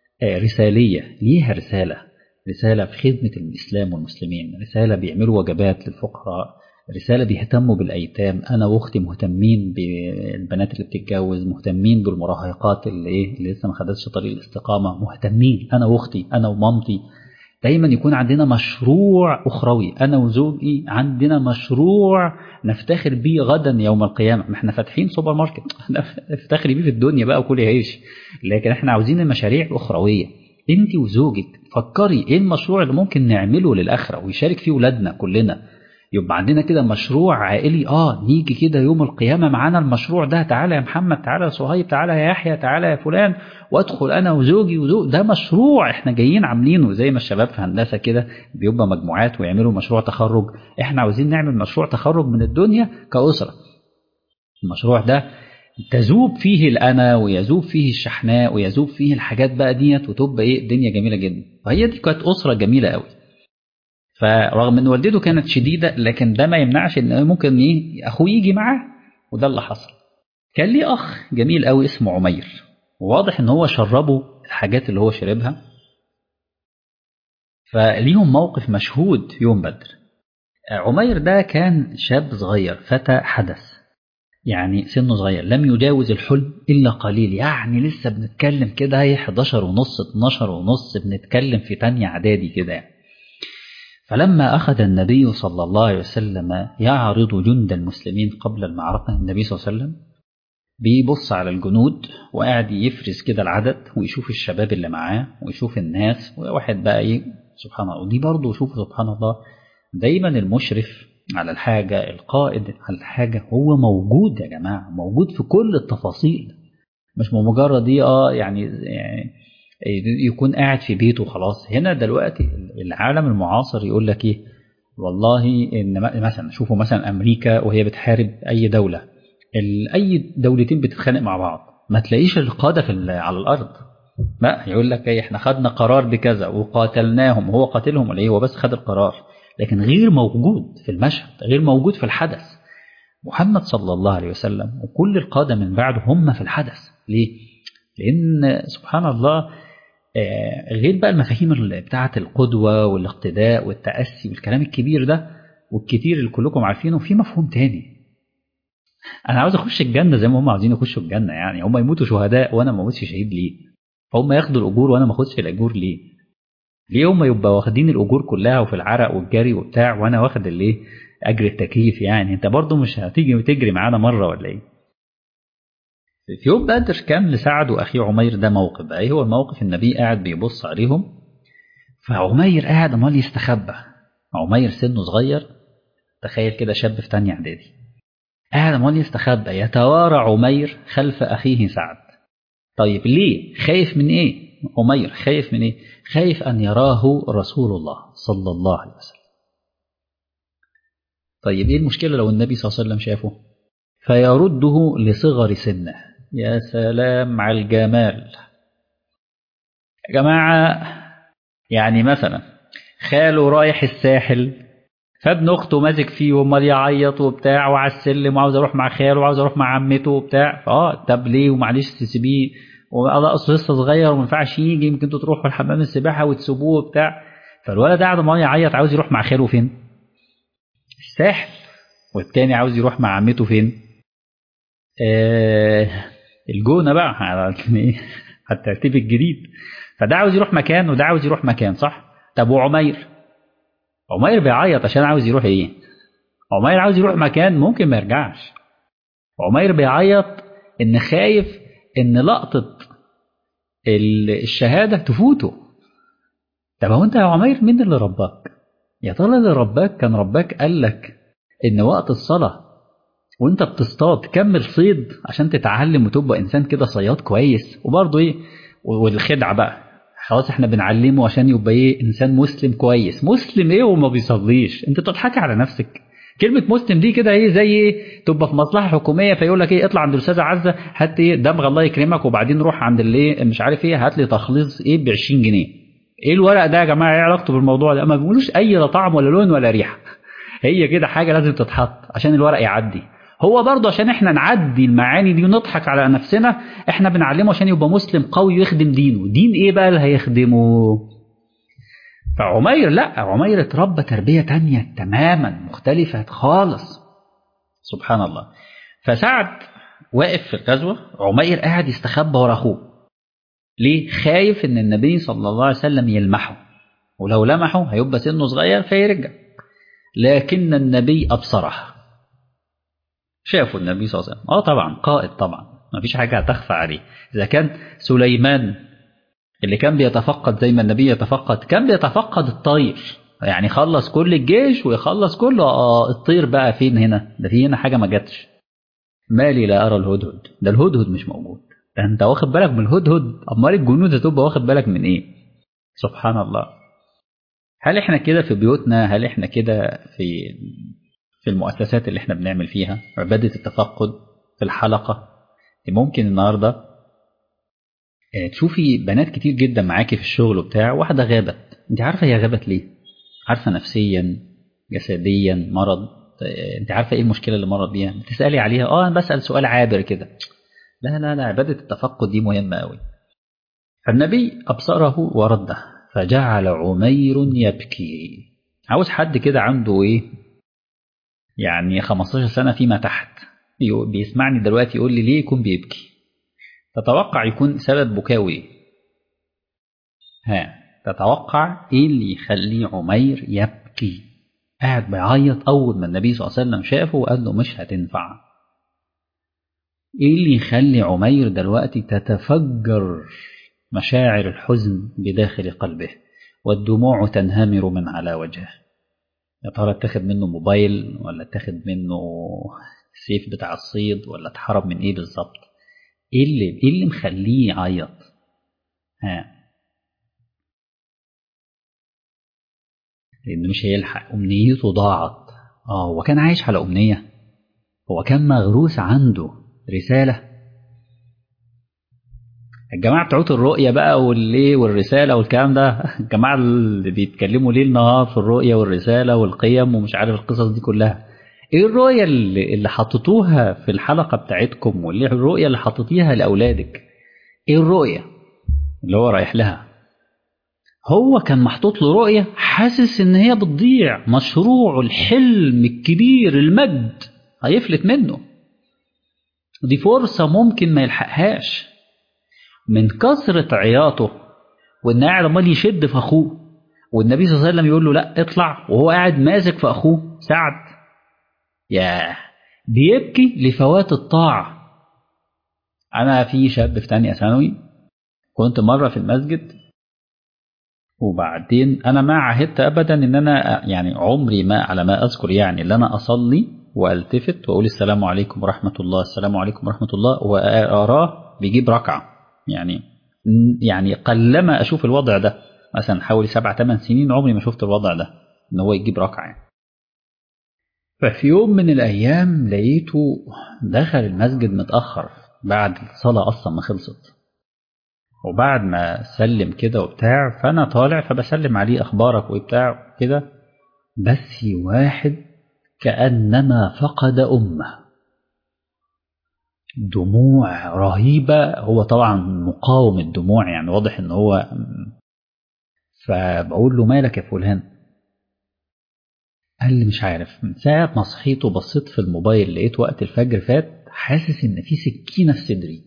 رسالية ليها رسالة رسالة في خدمة الإسلام والمسلمين رسالة بيعملوا وجبات للفقراء رسالة بيهتموا بالأيتام أنا وأختي مهتمين بالبنات اللي بتتجوز مهتمين بالمراهقات اللي إيه اللي لسه ما خدتش طريق الاستقامة مهتمين أنا وأختي أنا ومامتي دايما يكون عندنا مشروع أخروي أنا وزوجي عندنا مشروع نفتخر بيه غدا يوم القيامة ما احنا فاتحين سوبر ماركت نفتخر بيه في الدنيا بقى وكل عيش لكن احنا عاوزين المشاريع الأخروية انت وزوجك فكري ايه المشروع اللي ممكن نعمله للآخرة ويشارك فيه ولادنا كلنا يبقى عندنا كده مشروع عائلي اه نيجي كده يوم القيامه معانا المشروع ده تعالى يا محمد تعالى يا صهيب تعالى يا يحيى تعالى يا فلان وادخل انا وزوجي وزوج ده مشروع احنا جايين عاملينه زي ما الشباب في هندسه كده بيبقى مجموعات ويعملوا مشروع تخرج احنا عاوزين نعمل مشروع تخرج من الدنيا كاسره المشروع ده تذوب فيه الانا ويذوب فيه الشحناء ويذوب فيه الحاجات بقى ديت وتبقى ايه الدنيا جميله جدا فهي دي كانت اسره جميله قوي فرغم ان والدته كانت شديده لكن ده ما يمنعش ان ممكن ايه اخوه يجي معاه وده اللي حصل كان ليه اخ جميل قوي اسمه عمير وواضح ان هو شربه الحاجات اللي هو شربها فليهم موقف مشهود يوم بدر عمير ده كان شاب صغير فتى حدث يعني سنه صغير لم يجاوز الحلم إلا قليل يعني لسه بنتكلم كده هي 11 ونص 12 ونص بنتكلم في تانية إعدادي كده يعني. فلما أخذ النبي صلى الله عليه وسلم يعرض جند المسلمين قبل المعركة النبي صلى الله عليه وسلم بيبص على الجنود وقاعد يفرز كده العدد ويشوف الشباب اللي معاه ويشوف الناس وواحد بقى ايه سبحان الله ودي برضه شوف سبحان الله دايما المشرف على الحاجة القائد على الحاجة هو موجود يا جماعة موجود في كل التفاصيل مش مجرد دي اه يعني, يعني يكون قاعد في بيته خلاص هنا دلوقتي العالم المعاصر يقول لك ايه والله ان مثلا شوفوا مثلا امريكا وهي بتحارب اي دوله اي دولتين بتتخانق مع بعض ما تلاقيش القاده في على الارض لا يقول لك ايه احنا خدنا قرار بكذا وقاتلناهم هو قاتلهم ولا ايه هو بس خد القرار لكن غير موجود في المشهد غير موجود في الحدث محمد صلى الله عليه وسلم وكل القاده من بعده هم في الحدث ليه لان سبحان الله غير بقى المفاهيم بتاعة القدوة والاقتداء والتأسي والكلام الكبير ده والكتير اللي كلكم عارفينه في مفهوم تاني أنا عاوز أخش الجنة زي ما هم عاوزين يخشوا الجنة يعني هم يموتوا شهداء وأنا ما أموتش شهيد ليه؟ هم ياخدوا الأجور وأنا ما أخدش الأجور ليه؟ ليه هم يبقى واخدين الأجور كلها وفي العرق والجري وبتاع وأنا واخد الإيه؟ اجر التكليف يعني انت برضه مش هتيجي تجري معانا مره ولا ايه في يوم بدر كان لسعد واخيه عمير ده موقف بقى ايه هو الموقف النبي قاعد بيبص عليهم فعمير قاعد امال يستخبى عمير سنه صغير تخيل كده شاب في تانية اعدادي قاعد امال يستخبى يتوارى عمير خلف اخيه سعد طيب ليه خايف من ايه عمير خايف من ايه خايف ان يراه رسول الله صلى الله عليه وسلم طيب ايه المشكله لو النبي صلى الله عليه وسلم شافه فيرده لصغر سنه يا سلام على الجمال يا جماعه يعني مثلا خاله رايح الساحل فابن اخته ماسك فيه وامال يعيط وبتاع وعلى السلم وعاوز اروح مع خاله وعاوز اروح مع عمته وبتاع اه طب ليه ومعلش تسيبيه وده اصل لسه صغير وما ينفعش يجي يمكن انتوا تروحوا الحمام السباحه وتسيبوه وبتاع فالولد قاعد ما يعيط عاوز يروح مع خاله فين؟ الساحل والتاني عاوز يروح مع عمته فين؟ آه الجونه بقى على ايه؟ على الترتيب الجديد فده عاوز يروح مكان وده عاوز يروح مكان صح؟ طب وعمير؟ عمير بيعيط عشان عاوز يروح ايه؟ عمير عاوز يروح مكان ممكن ما يرجعش عمير بيعيط ان خايف ان لقطة الشهادة تفوته طب هو انت يا عمير مين اللي رباك يا ترى اللي رباك كان رباك قال لك ان وقت الصلاة وانت بتصطاد كمل صيد عشان تتعلم وتبقى انسان كده صياد كويس وبرضه ايه والخدعة بقى خلاص احنا بنعلمه عشان يبقى ايه انسان مسلم كويس مسلم ايه وما بيصليش انت بتضحكي على نفسك كلمة مسلم دي كده ايه زي ايه تبقى في مصلحة حكومية فيقول لك ايه اطلع عند الأستاذة عزة هات ايه دمغ الله يكرمك وبعدين روح عند اللي مش عارف ايه هات لي تخليص ايه ب 20 جنيه. ايه الورق ده يا جماعة ايه علاقته بالموضوع ده؟ ما بيقولوش أي لا طعم ولا لون ولا ريحة. هي كده حاجة لازم تتحط عشان الورق يعدي. هو برضه عشان احنا نعدي المعاني دي ونضحك على نفسنا احنا بنعلمه عشان يبقى مسلم قوي ويخدم دينه، دين ايه بقى اللي هيخدمه؟ فعمير لا عمير اتربى تربية تانية تماما مختلفة خالص سبحان الله فسعد واقف في الغزوة عمير قاعد يستخبى ورا أخوه ليه؟ خايف إن النبي صلى الله عليه وسلم يلمحه ولو لمحه هيبقى سنه صغير فيرجع لكن النبي أبصره شافوا النبي صلى الله عليه وسلم اه طبعا قائد طبعا ما فيش حاجة هتخفى عليه إذا كان سليمان اللي كان بيتفقد زي ما النبي يتفقد كان بيتفقد الطير يعني خلص كل الجيش ويخلص كله اه الطير بقى فين هنا ده في هنا حاجه ما جاتش مالي لا ارى الهدهد ده الهدهد مش موجود ده انت واخد بالك من الهدهد امال الجنود هتبقى واخد بالك من ايه سبحان الله هل احنا كده في بيوتنا هل احنا كده في في المؤسسات اللي احنا بنعمل فيها عباده التفقد في الحلقه ممكن النهارده تشوفي بنات كتير جدا معاكي في الشغل وبتاع واحدة غابت انت عارفة هي غابت ليه عارفة نفسيا جسديا مرض انت عارفة ايه المشكلة اللي مرض بيها بتسألي عليها اه انا بسأل سؤال عابر كده لا لا لا عبادة التفقد دي مهمة قوي فالنبي أبصره ورده فجعل عمير يبكي عاوز حد كده عنده ايه يعني 15 سنة فيما تحت بيسمعني دلوقتي يقول لي ليه يكون بيبكي تتوقع يكون سبب بكاوي ها تتوقع ايه اللي يخلي عمير يبكي قاعد بيعيط اول ما النبي صلى الله عليه وسلم شافه وقال له مش هتنفع ايه اللي يخلي عمير دلوقتي تتفجر مشاعر الحزن بداخل قلبه والدموع تنهمر من على وجهه يا ترى اتاخد منه موبايل ولا اتاخد منه السيف بتاع الصيد ولا اتحرم من ايه بالظبط ايه اللي ايه اللي مخليه يعيط ها لانه مش هيلحق امنيته ضاعت اه هو كان عايش على امنيه هو كان مغروس عنده رساله الجماعه بتوع الرؤيه بقى والليه والرساله والكلام ده الجماعه اللي بيتكلموا ليل نهار في الرؤيه والرساله والقيم ومش عارف القصص دي كلها ايه الرؤية اللي, اللي حطيتوها في الحلقة بتاعتكم واللي الرؤية اللي حطيتيها لأولادك ايه الرؤية اللي هو رايح لها هو كان محطوط له رؤية حاسس ان هي بتضيع مشروعه الحلم الكبير المجد هيفلت منه دي فرصة ممكن ما يلحقهاش من كثرة عياطه وان قاعد عمال يشد في اخوه والنبي صلى الله عليه وسلم يقول له لا اطلع وهو قاعد ماسك في اخوه سعد ياه بيبكي لفوات الطاعة أنا في شاب في تانية ثانوي كنت مرة في المسجد وبعدين أنا ما عهدت أبدا إن أنا يعني عمري ما على ما أذكر يعني إن أنا أصلي والتفت واقول السلام عليكم ورحمه الله السلام عليكم ورحمه الله واراه بيجيب ركعه يعني يعني قلما اشوف الوضع ده مثلا حوالي سبع ثمان سنين عمري ما شفت الوضع ده ان هو يجيب ركعه يعني. ففي يوم من الايام لقيته دخل المسجد متاخر بعد الصلاه اصلا ما خلصت وبعد ما سلم كده وبتاع فانا طالع فبسلم عليه اخبارك وبتاع كده بس واحد كأنما فقد أمه دموع رهيبة هو طبعا مقاوم الدموع يعني واضح ان هو فبقول له مالك يا فلان قال لي مش عارف من ساعة ما صحيت وبصيت في الموبايل لقيت وقت الفجر فات حاسس ان في سكينة في صدري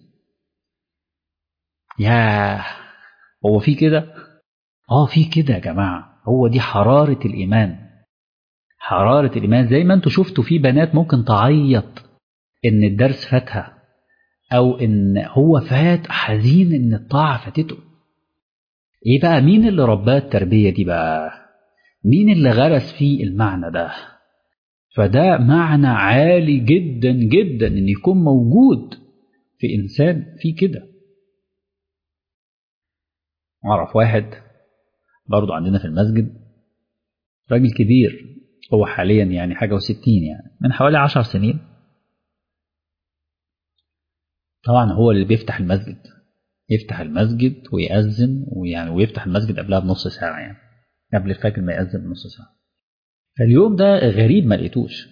ياه هو في كده اه في كده يا جماعة هو دي حرارة الإيمان حرارة الإيمان زي ما انتوا شفتوا في بنات ممكن تعيط إن الدرس فاتها أو إن هو فات حزين إن الطاعة فاتته إيه بقى مين اللي رباه التربية دي بقى مين اللي غرس فيه المعنى ده فده معنى عالي جدا جدا إن يكون موجود في إنسان في كده أعرف واحد برضه عندنا في المسجد راجل كبير هو حاليا يعني حاجة وستين يعني من حوالي عشر سنين طبعا هو اللي بيفتح المسجد يفتح المسجد ويأذن ويعني ويفتح المسجد قبلها بنص ساعة يعني قبل الفجر ما يأذن بنص ساعة فاليوم ده غريب ما لقيتوش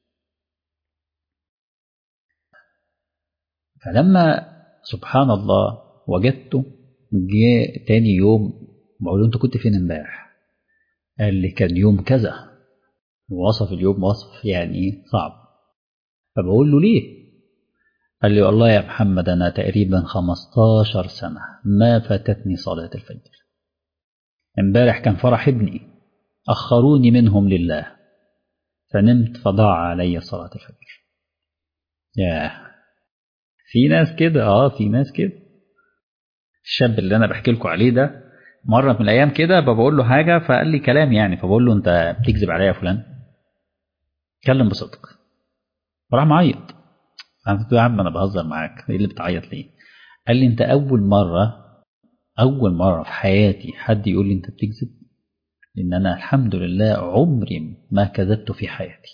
فلما سبحان الله وجدته جه تاني يوم بقول له انت كنت فين امبارح قال لي كان يوم كذا ووصف اليوم وصف يعني صعب فبقول له ليه قال لي والله يا محمد أنا تقريبا 15 سنة ما فاتتني صلاة الفجر امبارح كان فرح ابني أخروني منهم لله فنمت فضاع علي صلاة الفجر ياه في ناس كده اه في ناس كده الشاب اللي انا بحكي لكم عليه ده مره من الايام كده بقول له حاجه فقال لي كلام يعني فبقول له انت بتكذب عليا يا فلان اتكلم بصدق فراح معيط انا قلت له يا عم انا بهزر معاك ايه اللي بتعيط ليه قال لي انت اول مره اول مره في حياتي حد يقول لي انت بتكذب لان انا الحمد لله عمري ما كذبت في حياتي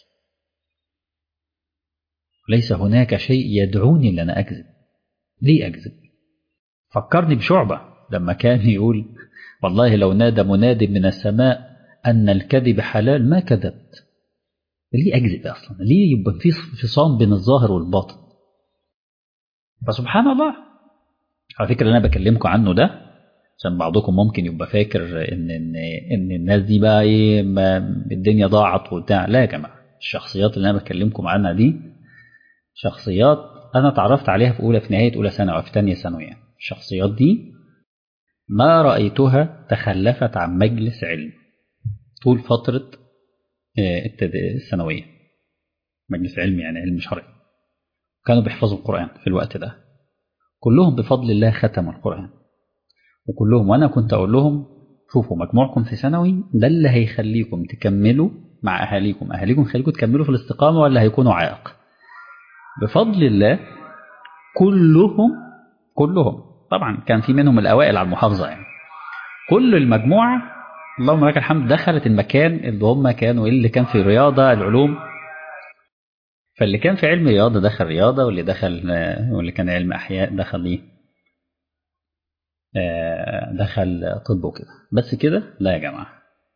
ليس هناك شيء يدعوني ان انا اكذب ليه اكذب فكرني بشعبه لما كان يقول والله لو نادى مناد من السماء ان الكذب حلال ما كذبت ليه اكذب اصلا ليه يبقى في انفصام بين الظاهر والباطن فسبحان الله على فكره اللي انا بكلمكم عنه ده عشان بعضكم ممكن يبقى فاكر ان ان ان الناس دي بقى ايه الدنيا ضاعت وبتاع لا يا جماعه الشخصيات اللي انا بكلمكم عنها دي شخصيات انا اتعرفت عليها في اولى في نهايه اولى ثانوي او في ثانيه ثانوي يعني الشخصيات دي ما رايتها تخلفت عن مجلس علم طول فتره الثانويه مجلس علم يعني علم شرعي كانوا بيحفظوا القرآن في الوقت ده كلهم بفضل الله ختموا القرآن وكلهم وأنا كنت أقول لهم شوفوا مجموعكم في ثانوي ده اللي هيخليكم تكملوا مع أهاليكم أهاليكم يخليكم تكملوا في الاستقامة ولا هيكونوا عائق بفضل الله كلهم كلهم طبعا كان في منهم الأوائل على المحافظة يعني كل المجموعة اللهم لك الحمد دخلت المكان اللي هم كانوا اللي كان في رياضة العلوم فاللي كان في علم رياضة دخل رياضة واللي دخل واللي كان علم أحياء دخل إيه؟ دخل طب وكده بس كده لا يا جماعة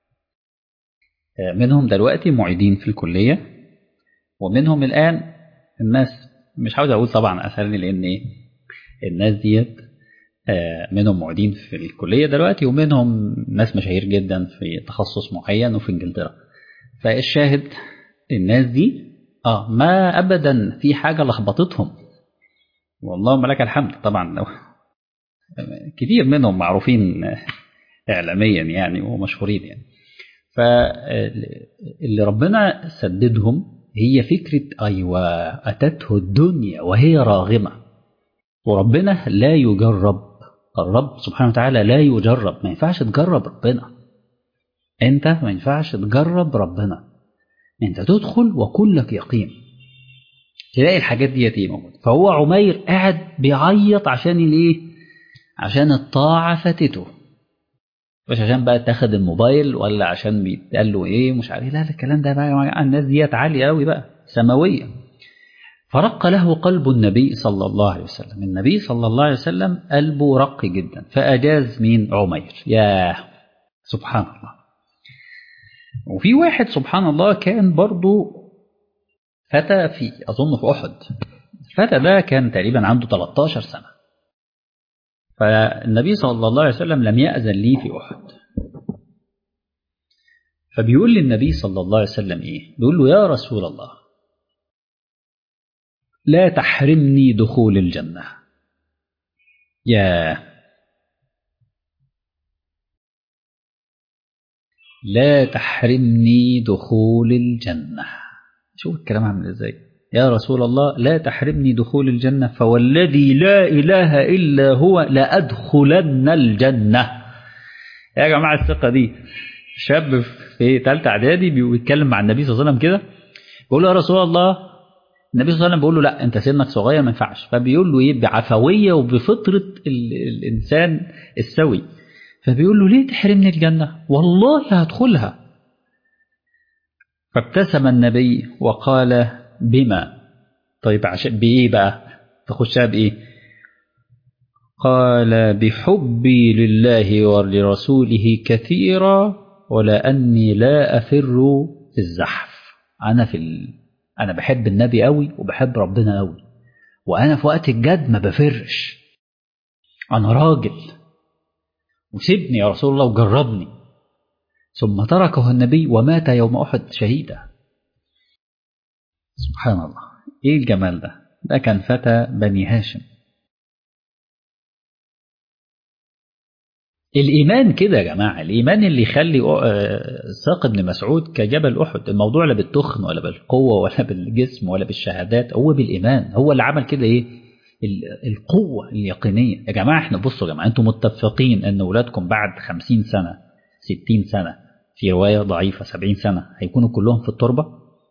منهم دلوقتي معيدين في الكلية ومنهم الآن الناس مش عاوز أقول طبعا أسألني لأن إيه الناس ديت منهم معيدين في الكلية دلوقتي ومنهم ناس مشاهير جدا في تخصص معين وفي انجلترا فالشاهد الناس دي اه ما ابدا في حاجه لخبطتهم والله لك الحمد طبعا كتير منهم معروفين اعلاميا يعني ومشهورين يعني فاللي ربنا سددهم هي فكرة أيوة أتته الدنيا وهي راغمة وربنا لا يجرب الرب سبحانه وتعالى لا يجرب ما ينفعش تجرب ربنا أنت ما ينفعش تجرب ربنا أنت تدخل وكلك يقين تلاقي الحاجات دي موجودة فهو عمير قاعد بيعيط عشان الايه عشان الطاعة فاتته مش عشان بقى تاخد الموبايل ولا عشان بيتقال له ايه مش عارف لا لا الكلام ده بقى الناس ديت عالية قوي بقى سماوية فرق له قلب النبي صلى الله عليه وسلم النبي صلى الله عليه وسلم قلبه رق جدا فأجاز مين عمير يا سبحان الله وفي واحد سبحان الله كان برضو فتى في أظن في أحد الفتى ده كان تقريبا عنده 13 سنة فالنبي صلى الله عليه وسلم لم يأذن لي في أحد فبيقول للنبي صلى الله عليه وسلم إيه بيقول له يا رسول الله لا تحرمني دخول الجنة يا لا تحرمني دخول الجنة شوف الكلام عامل ازاي يا رسول الله لا تحرمني دخول الجنة فوالذي لا إله إلا هو لأدخلن الجنة يا جماعة الثقة دي شاب في ثالثة إعدادي بيتكلم مع النبي صلى الله عليه وسلم كده بيقول له يا رسول الله النبي صلى الله عليه وسلم بيقول له لا أنت سنك صغير ما ينفعش فبيقول له إيه بعفوية وبفطرة الإنسان السوي فبيقول له ليه تحرمني الجنة والله هدخلها فابتسم النبي وقال بما طيب عشان بإيه بقى تخشها بإيه قال بحبي لله ولرسوله كثيرا ولا أني لا أفر في الزحف أنا في ال... أنا بحب النبي قوي وبحب ربنا قوي وأنا في وقت الجد ما بفرش أنا راجل وسيبني يا رسول الله وجربني ثم تركه النبي ومات يوم أحد شهيدا سبحان الله إيه الجمال ده ده كان فتى بني هاشم الإيمان كده يا جماعة الإيمان اللي يخلي ساق ابن مسعود كجبل أحد الموضوع لا بالتخن ولا بالقوة ولا بالجسم ولا بالشهادات هو بالإيمان هو اللي عمل كده إيه القوة اليقينية يا جماعة احنا بصوا يا جماعة انتم متفقين ان ولادكم بعد خمسين سنة ستين سنة في رواية ضعيفة سبعين سنة هيكونوا كلهم في التربة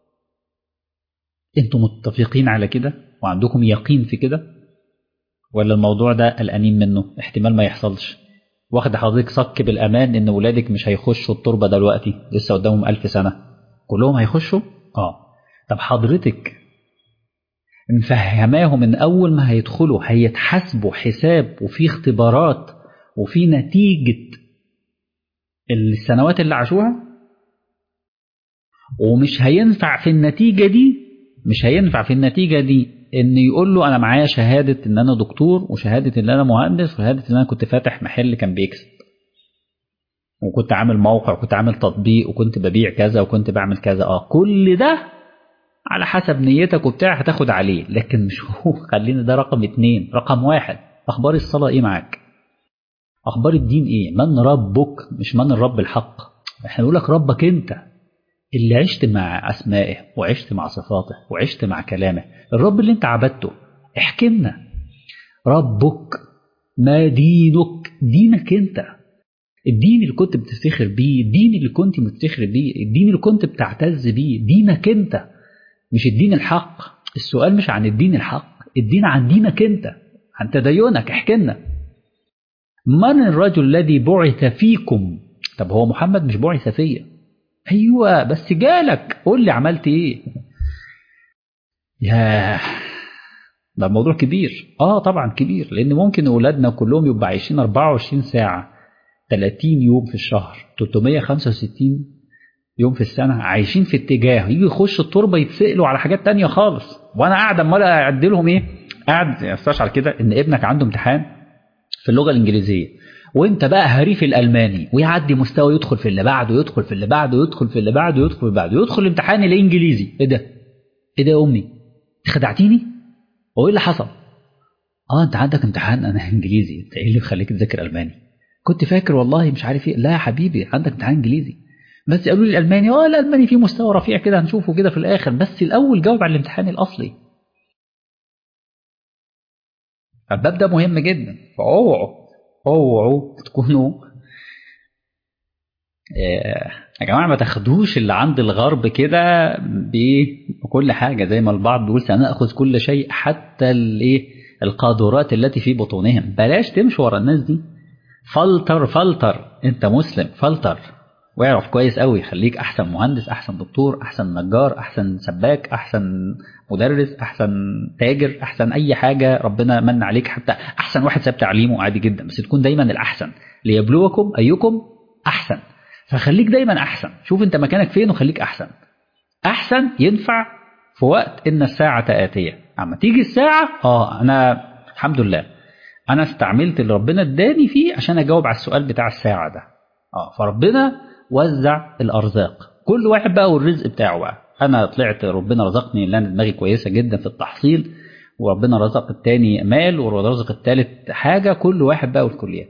انتم متفقين على كده وعندكم يقين في كده ولا الموضوع ده قلقانين منه احتمال ما يحصلش واخد حضرتك صك بالأمان ان ولادك مش هيخشوا التربة دلوقتي لسه قدامهم ألف سنة كلهم هيخشوا اه طب حضرتك مفهماهم من أول ما هيدخلوا هيتحاسبوا حساب وفي اختبارات وفي نتيجة السنوات اللي عاشوها ومش هينفع في النتيجة دي مش هينفع في النتيجة دي ان يقول له انا معايا شهادة ان انا دكتور وشهادة ان انا مهندس وشهادة ان انا كنت فاتح محل كان بيكسب وكنت عامل موقع وكنت عامل تطبيق وكنت ببيع كذا وكنت بعمل كذا اه كل ده على حسب نيتك وبتاع هتاخد عليه لكن مش هو خلينا ده رقم اتنين رقم واحد اخبار الصلاة ايه معاك اخبار الدين ايه من ربك مش من الرب الحق احنا نقول لك ربك انت اللي عشت مع اسمائه وعشت مع صفاته وعشت مع كلامه الرب اللي انت عبدته احكي لنا ربك ما دينك دينك انت الدين اللي كنت بتفتخر بيه الدين اللي كنت مفتخر بيه الدين اللي كنت بتعتز بيه دينك انت مش الدين الحق السؤال مش عن الدين الحق الدين عن دينك انت عن تدينك احكي لنا من الرجل الذي بعث فيكم طب هو محمد مش بعث فيا ايوه بس جالك قول لي عملت ايه ياه ده الموضوع كبير اه طبعا كبير لان ممكن اولادنا كلهم يبقى عايشين 24 ساعه 30 يوم في الشهر 365 يوم في السنة عايشين في اتجاه يجي يخش التربة يتسألوا على حاجات تانية خالص وأنا قاعد أمال أعد لهم إيه؟ قاعد استشعر كده إن ابنك عنده امتحان في اللغة الإنجليزية وأنت بقى هريف الألماني ويعدي مستوى يدخل في اللي بعده يدخل في اللي بعده يدخل في اللي بعده يدخل في اللي بعده يدخل الامتحان الإنجليزي إيه ده؟ إيه ده يا أمي؟ خدعتيني؟ هو إيه اللي حصل؟ آه أنت عندك امتحان أنا إنجليزي أنت إيه اللي بيخليك تذاكر ألماني؟ كنت فاكر والله مش عارف إيه لا يا حبيبي عندك امتحان إنجليزي بس قالوا لي الالماني اه الالماني فيه مستوى رفيع كده هنشوفه كده في الاخر بس الاول جاوب على الامتحان الاصلي الباب ده مهم جدا فاوعوا اوعوا تكونوا يا جماعه ما تاخدوش اللي عند الغرب كده بكل حاجه زي ما البعض بيقول سناخذ كل شيء حتى الايه القاذورات التي في بطونهم بلاش تمشي ورا الناس دي فلتر فلتر انت مسلم فلتر واعرف كويس قوي خليك احسن مهندس احسن دكتور احسن نجار احسن سباك احسن مدرس احسن تاجر احسن اي حاجه ربنا من عليك حتى احسن واحد ساب تعليمه عادي جدا بس تكون دايما الاحسن ليبلوكم ايكم احسن فخليك دايما احسن شوف انت مكانك فين وخليك احسن احسن ينفع في وقت ان الساعه اتيه اما تيجي الساعه اه انا الحمد لله انا استعملت اللي ربنا اداني فيه عشان اجاوب على السؤال بتاع الساعه ده اه فربنا وزع الارزاق كل واحد بقى والرزق بتاعه بقى انا طلعت ربنا رزقني ان انا دماغي كويسه جدا في التحصيل وربنا رزق التاني مال ورزق التالت حاجه كل واحد بقى والكليات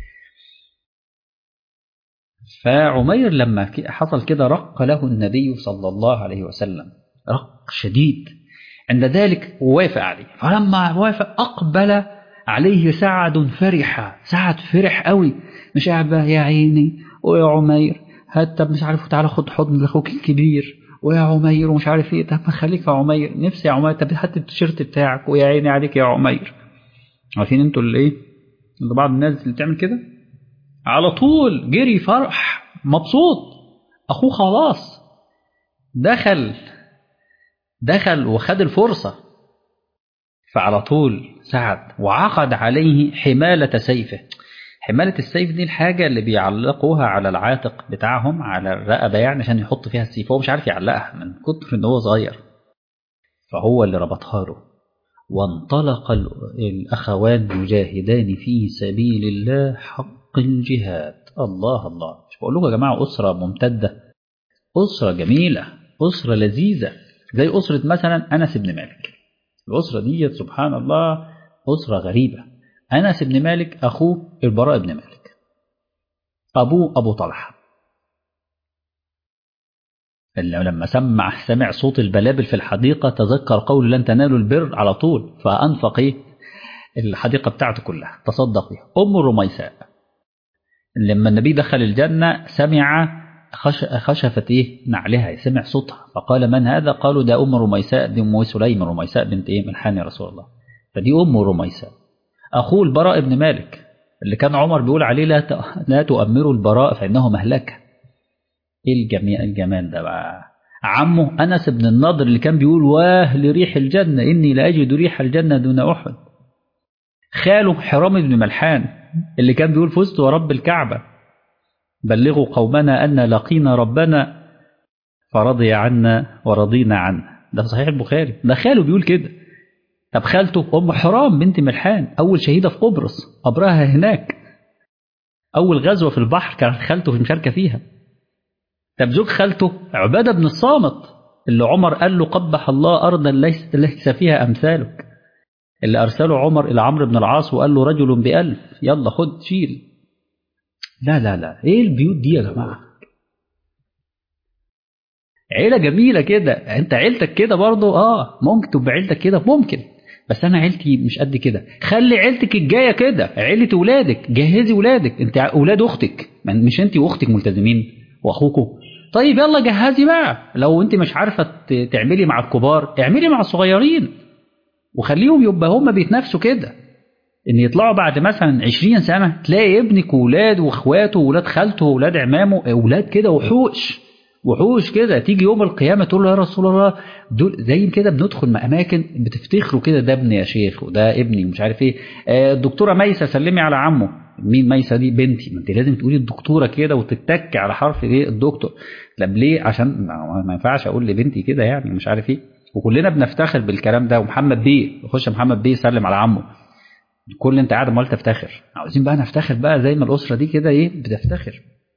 فعمير لما حصل كده رق له النبي صلى الله عليه وسلم رق شديد عند ذلك وافق عليه فلما وافق أقبل عليه سعد فرحة سعد فرح قوي مش قاعد بقى يا عيني ويا عمير هات طب مش عارف تعالى خد حضن لاخوك الكبير ويا عمير ومش عارف ايه طب ما خليك يا عمير نفسي يا عمير طب هات التيشيرت بتاعك ويا عيني عليك يا عمير عارفين انتوا اللي ايه اللي بعض الناس اللي بتعمل كده على طول جري فرح مبسوط اخوه خلاص دخل دخل وخد الفرصة فعلى طول سعد وعقد عليه حمالة سيفه حمالة السيف دي الحاجة اللي بيعلقوها على العاتق بتاعهم على الرقبة يعني عشان يحط فيها السيف هو مش عارف يعلقها من كتر ان هو صغير فهو اللي ربطها له وانطلق الأخوان يجاهدان في سبيل الله حق الجهاد الله الله مش بقول لكم يا جماعة أسرة ممتدة أسرة جميلة أسرة لذيذة زي أسرة مثلا أنس بن مالك الأسرة دي سبحان الله أسرة غريبة أنس بن مالك أخوه البراء بن مالك أبوه أبو طلحة لما سمع سمع صوت البلابل في الحديقة تذكر قول لن تنالوا البر على طول فأنفق إيه الحديقة بتاعته كلها تصدق بها أم الرميساء لما النبي دخل الجنة سمع خش خشفت إيه نعلها سمع صوتها فقال من هذا قالوا ده أم رميساء دي أم سليم رميساء بنت إيه ملحان يا رسول الله فدي أم رميساء أخوه البراء بن مالك اللي كان عمر بيقول عليه لا لا تؤمروا البراء فإنه مهلكة إيه الجميع الجمال ده بقى عمه أنس بن النضر اللي كان بيقول واه لريح الجنة إني لأجد ريح الجنة دون أحد خاله حرام بن ملحان اللي كان بيقول فزت ورب الكعبة بلغوا قومنا أن لقينا ربنا فرضي عنا ورضينا عنه ده في صحيح البخاري ده خاله بيقول كده طب خالته أم حرام بنت ملحان أول شهيدة في قبرص قبرها هناك أول غزوة في البحر كانت خالته في مشاركة فيها طب زوج خالته عبادة بن الصامت اللي عمر قال له قبح الله أرضا ليس, ليس فيها أمثالك اللي أرسله عمر إلى عمرو بن العاص وقال له رجل بألف يلا خد شيل لا لا لا إيه البيوت دي يا جماعة عيلة جميلة كده أنت عيلتك كده برضه آه ممكن تبقى عيلتك كده ممكن بس أنا عيلتي مش قد كده خلي عيلتك الجاية كده عيلة ولادك جهزي ولادك أنت أولاد أختك مش أنت وأختك ملتزمين وأخوكوا طيب يلا جهزي بقى لو أنت مش عارفة تعملي مع الكبار اعملي مع الصغيرين وخليهم يبقى هم بيتنافسوا كده ان يطلعوا بعد مثلا 20 سنه تلاقي ابنك وولاده واخواته وولاد خالته وولاد عمامه اولاد كده وحوش وحوش كده تيجي يوم القيامه تقول له يا رسول الله دول زي كده بندخل اماكن بتفتخروا كده ده ابني يا شيخ وده ابني ومش عارف ايه آه الدكتوره ميسه سلمي على عمه مين ميسه دي بنتي ما انت لازم تقولي الدكتوره كده وتتك على حرف ايه الدكتور طب ليه عشان ما ينفعش اقول لبنتي كده يعني مش عارف ايه وكلنا بنفتخر بالكلام ده ومحمد بيه يخش محمد بيه يسلم على عمه كل انت قاعد امال تفتخر عاوزين بقى نفتخر بقى زي ما الاسره دي كده ايه بتفتخر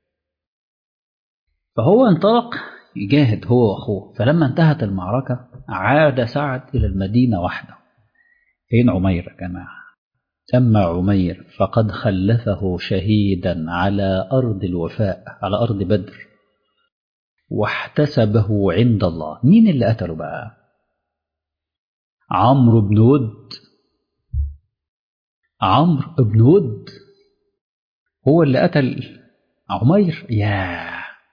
فهو انطلق يجاهد هو واخوه فلما انتهت المعركه عاد سعد الى المدينه وحده فين عمير يا جماعه اما عمير فقد خلفه شهيدا على ارض الوفاء على ارض بدر واحتسبه عند الله مين اللي قتله بقى عمرو بن ود عمرو بن ود هو اللي قتل عمير يا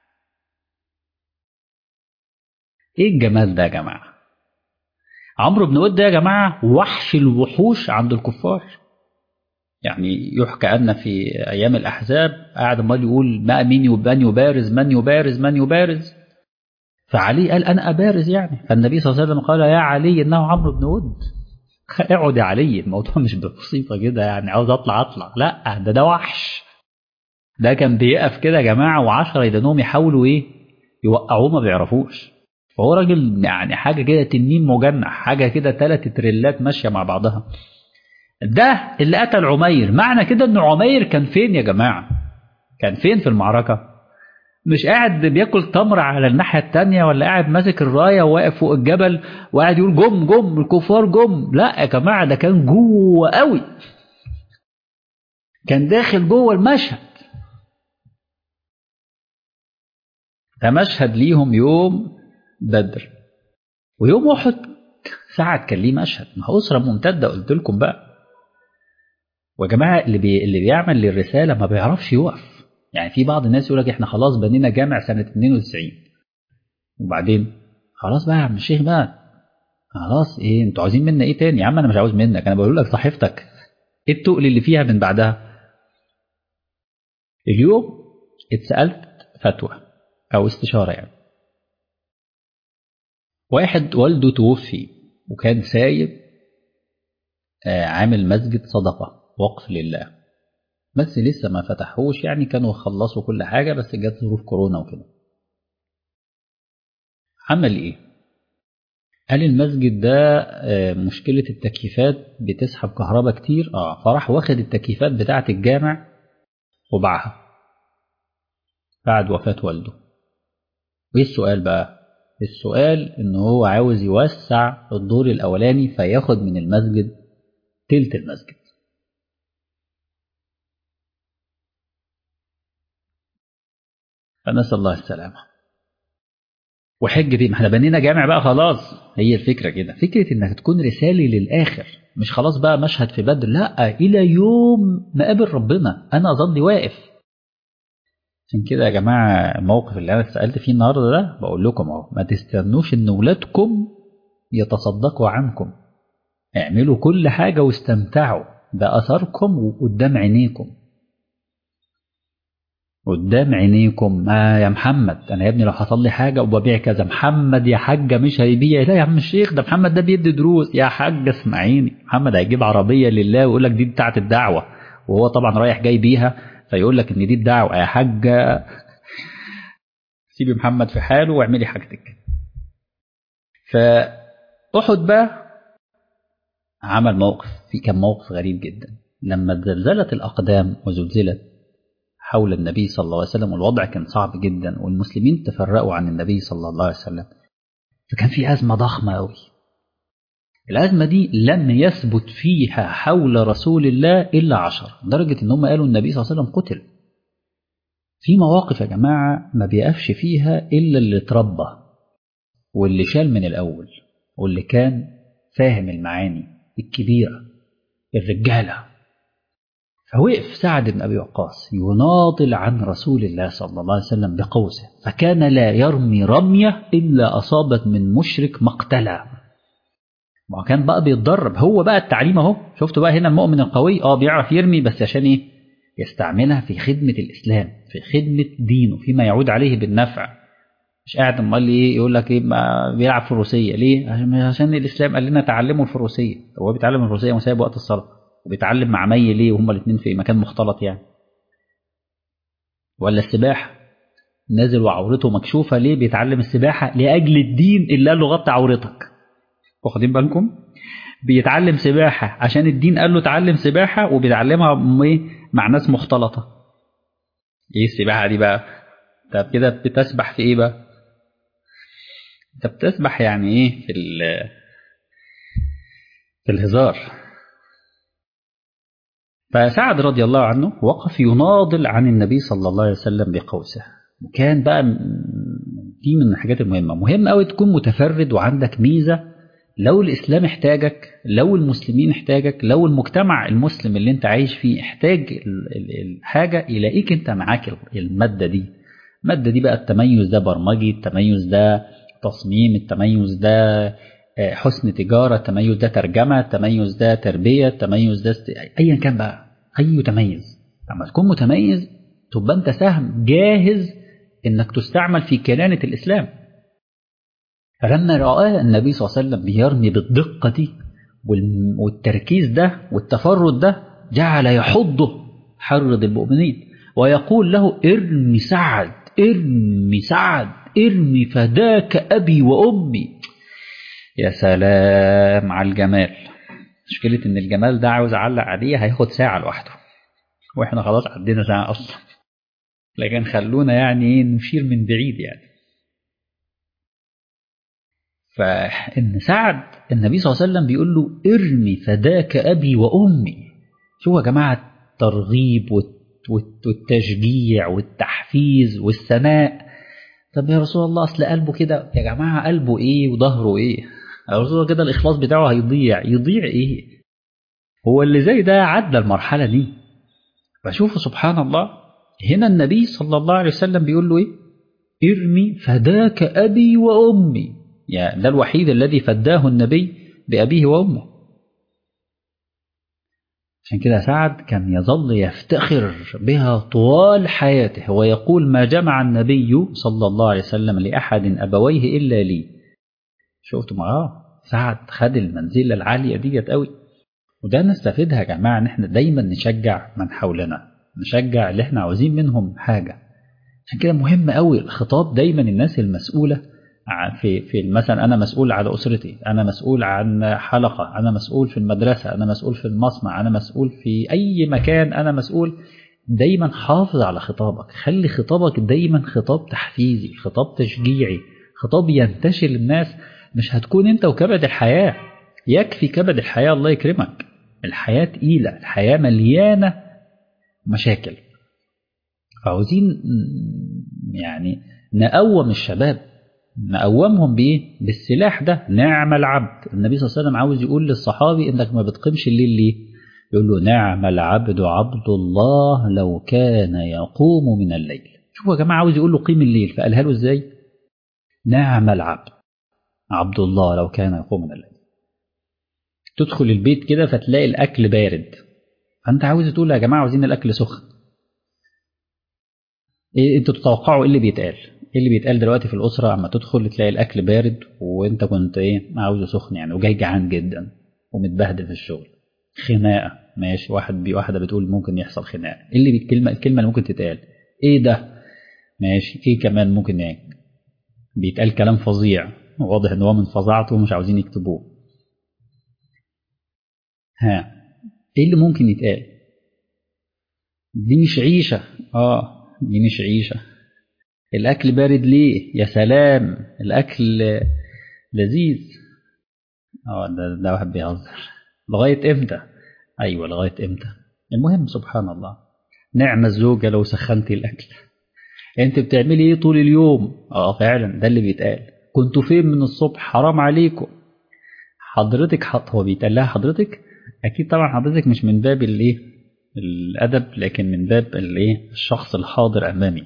ايه الجمال ده يا جماعه عمرو بن ود ده يا جماعه وحش الوحوش عند الكفار يعني يحكى ان في ايام الاحزاب قاعد امال يقول ما مين من يبارز من يبارز من يبارز فعلي قال انا ابارز يعني فالنبي صلى الله عليه وسلم قال يا علي انه عمرو بن ود اقعد يا علي الموضوع مش بسيطه كده يعني عاوز اطلع اطلع لا ده ده وحش ده كان بيقف كده يا جماعه وعشرة يدانهم يحاولوا ايه يوقعوه ما بيعرفوش فهو راجل يعني حاجه كده تنين مجنح حاجه كده ثلاث تريلات ماشيه مع بعضها ده اللي قتل عمير معنى كده ان عمير كان فين يا جماعه كان فين في المعركه مش قاعد بياكل تمر على الناحيه التانية ولا قاعد ماسك الرايه وواقف فوق الجبل وقاعد يقول جم جم الكفار جم لا يا جماعه ده كان جوه قوي كان داخل جوه المشهد ده مشهد ليهم يوم بدر ويوم احد سعد كان ليه مشهد ما هو اسره ممتده قلت لكم بقى ويا جماعه اللي بي... اللي بيعمل للرساله ما بيعرفش يقف يعني في بعض الناس يقول لك احنا خلاص بنينا جامع سنه 92 وبعدين خلاص بقى يا عم الشيخ بقى خلاص ايه انتوا عاوزين منا ايه تاني يا عم انا مش عاوز منك انا بقول لك صحيفتك ايه التقل اللي فيها من بعدها اليوم اتسالت فتوى او استشاره يعني واحد والده توفي وكان سايب آه عامل مسجد صدقه وقف لله بس لسه ما فتحوش يعني كانوا خلصوا كل حاجة بس جت ظروف كورونا وكده عمل ايه قال المسجد ده مشكلة التكييفات بتسحب كهرباء كتير اه فراح واخد التكييفات بتاعة الجامع وباعها بعد وفاة والده وايه السؤال بقى السؤال ان هو عاوز يوسع الدور الاولاني فياخد من المسجد تلت المسجد فنسأل الله السلامة وحج دي ما احنا بنينا جامع بقى خلاص هي الفكرة كده فكرة انك تكون رسالة للآخر مش خلاص بقى مشهد في بدر لا إلى يوم ما قابل ربنا أنا أظل واقف عشان كده يا جماعة الموقف اللي أنا سألت فيه النهاردة ده بقول لكم أهو ما تستنوش إن ولادكم يتصدقوا عنكم اعملوا كل حاجة واستمتعوا ده أثركم وقدام عينيكم قدام عينيكم ما يا محمد انا يا ابني لو حصل لي حاجه وببيع كذا محمد يا حاجه مش هيبيع لا يا عم الشيخ ده محمد ده بيدي دروس يا حاج اسمعيني محمد هيجيب عربيه لله ويقول لك دي بتاعه الدعوه وهو طبعا رايح جاي بيها فيقول لك ان دي الدعوه يا حاجه سيبي محمد في حاله واعملي حاجتك فاحد بقى عمل موقف في كان موقف غريب جدا لما زلزلت الاقدام وزلزلت حول النبي صلى الله عليه وسلم والوضع كان صعب جدا والمسلمين تفرقوا عن النبي صلى الله عليه وسلم فكان في أزمة ضخمة أوي الأزمة دي لم يثبت فيها حول رسول الله إلا عشر لدرجة إن هم قالوا النبي صلى الله عليه وسلم قتل في مواقف يا جماعة ما بيقفش فيها إلا اللي اتربى واللي شال من الأول واللي كان فاهم المعاني الكبيرة الرجالة فوقف سعد بن أبي وقاص يناضل عن رسول الله صلى الله عليه وسلم بقوسه فكان لا يرمي رمية إلا أصابت من مشرك مقتلا ما كان بقى بيتدرب هو بقى التعليم اهو شفتوا بقى هنا المؤمن القوي اه بيعرف يرمي بس عشان ايه يستعملها في خدمة الإسلام في خدمة دينه فيما يعود عليه بالنفع مش قاعد امال ايه يقول لك ايه بيلعب فروسية ليه عشان الإسلام قال لنا تعلموا الفروسية هو بيتعلم الفروسية وسايب وقت الصلاة وبيتعلم مع مي ليه وهما الاثنين في مكان مختلط يعني ولا السباحة نازل وعورته مكشوفة ليه بيتعلم السباحة لأجل الدين اللي قال له غطي عورتك واخدين بالكم بيتعلم سباحة عشان الدين قال له تعلم سباحة وبيتعلمها مع ناس مختلطة ايه السباحة دي بقى طب كده بتسبح في ايه بقى انت بتسبح يعني ايه في في الهزار فسعد رضي الله عنه وقف يناضل عن النبي صلى الله عليه وسلم بقوسه وكان بقى دي من الحاجات المهمة مهم قوي تكون متفرد وعندك ميزة لو الإسلام احتاجك لو المسلمين احتاجك لو المجتمع المسلم اللي انت عايش فيه احتاج الحاجة يلاقيك انت معاك المادة دي المادة دي بقى التميز ده برمجي التميز ده تصميم التميز ده حسن تجارة التميز ده ترجمة التميز ده تربية التميز ده است... أيا كان بقى أي تميز لما تكون متميز تبقى أنت سهم جاهز إنك تستعمل في كنانة الإسلام فلما رأى النبي صلى الله عليه وسلم بيرمي بالدقة دي والتركيز ده والتفرد ده جعل يحضه حرض المؤمنين ويقول له ارمي سعد ارمي سعد ارمي فداك أبي وأمي يا سلام على الجمال مشكلة إن الجمال ده عاوز أعلق عليه هياخد ساعة لوحده وإحنا خلاص عدينا ساعة أصلا لكن خلونا يعني نشير من بعيد يعني فإن سعد النبي صلى الله عليه وسلم بيقول له ارمي فداك أبي وأمي شو يا جماعة الترغيب والتشجيع والتحفيز والثناء طب يا رسول الله أصل قلبه كده يا جماعة قلبه إيه وظهره إيه يا رسول الله كده الإخلاص بتاعه هيضيع يضيع إيه هو اللي زي ده عدى المرحلة دي فشوفوا سبحان الله هنا النبي صلى الله عليه وسلم بيقول له إيه ارمي فداك أبي وأمي يعني ده الوحيد الذي فداه النبي بأبيه وأمه عشان كده سعد كان يظل يفتخر بها طوال حياته ويقول ما جمع النبي صلى الله عليه وسلم لأحد أبويه إلا لي شفتوا معاه سعد خد المنزلة العالية ديت قوي وده نستفيدها يا جماعة ان احنا دايما نشجع من حولنا نشجع اللي احنا عاوزين منهم حاجة عشان كده مهم قوي الخطاب دايما الناس المسؤولة في في مثلا انا مسؤول على اسرتي انا مسؤول عن حلقه انا مسؤول في المدرسه انا مسؤول في المصنع انا مسؤول في اي مكان انا مسؤول دايما حافظ على خطابك خلي خطابك دايما خطاب تحفيزي خطاب تشجيعي خطاب ينتشر للناس مش هتكون انت وكبد الحياه يكفي كبد الحياه الله يكرمك الحياه تقيله الحياه مليانه مشاكل فعاوزين يعني نقوم الشباب نقومهم بايه بالسلاح ده نعم العبد النبي صلى الله عليه وسلم عاوز يقول للصحابي انك ما بتقيمش الليل ليه يقول له نعم العبد عبد الله لو كان يقوم من الليل شوفوا يا جماعه عاوز يقول له قيم الليل فقالها له ازاي نعم العبد عبد الله لو كان يقوم من الليل تدخل البيت كده فتلاقي الاكل بارد فانت عاوز تقول يا جماعه عاوزين الاكل سخن ايه انتوا تتوقعوا ايه اللي بيتقال ايه اللي بيتقال دلوقتي في الاسره اما تدخل تلاقي الاكل بارد وانت كنت ايه عاوزه سخن يعني وجاي جعان جدا ومتبهدل في الشغل خناقه ماشي واحد بي واحده بتقول ممكن يحصل خناقه ايه اللي الكلمه الكلمه اللي ممكن تتقال ايه ده ماشي ايه كمان ممكن يعني بيتقال كلام فظيع واضح ان هو من فظاعته ومش عاوزين يكتبوه ها ايه اللي ممكن يتقال دي مش عيشه اه دي مش عيشه الأكل بارد ليه؟ يا سلام الأكل لذيذ اه ده ده واحد بيهزر لغاية إمتى؟ أيوه لغاية إمتى؟ المهم سبحان الله نعم الزوجة لو سخنتي الأكل أنت بتعملي إيه طول اليوم؟ اه فعلا ده اللي بيتقال كنتوا فين من الصبح حرام عليكم حضرتك حط هو بيتقال لها حضرتك أكيد طبعا حضرتك مش من باب الإيه؟ الأدب لكن من باب الإيه؟ الشخص الحاضر أمامي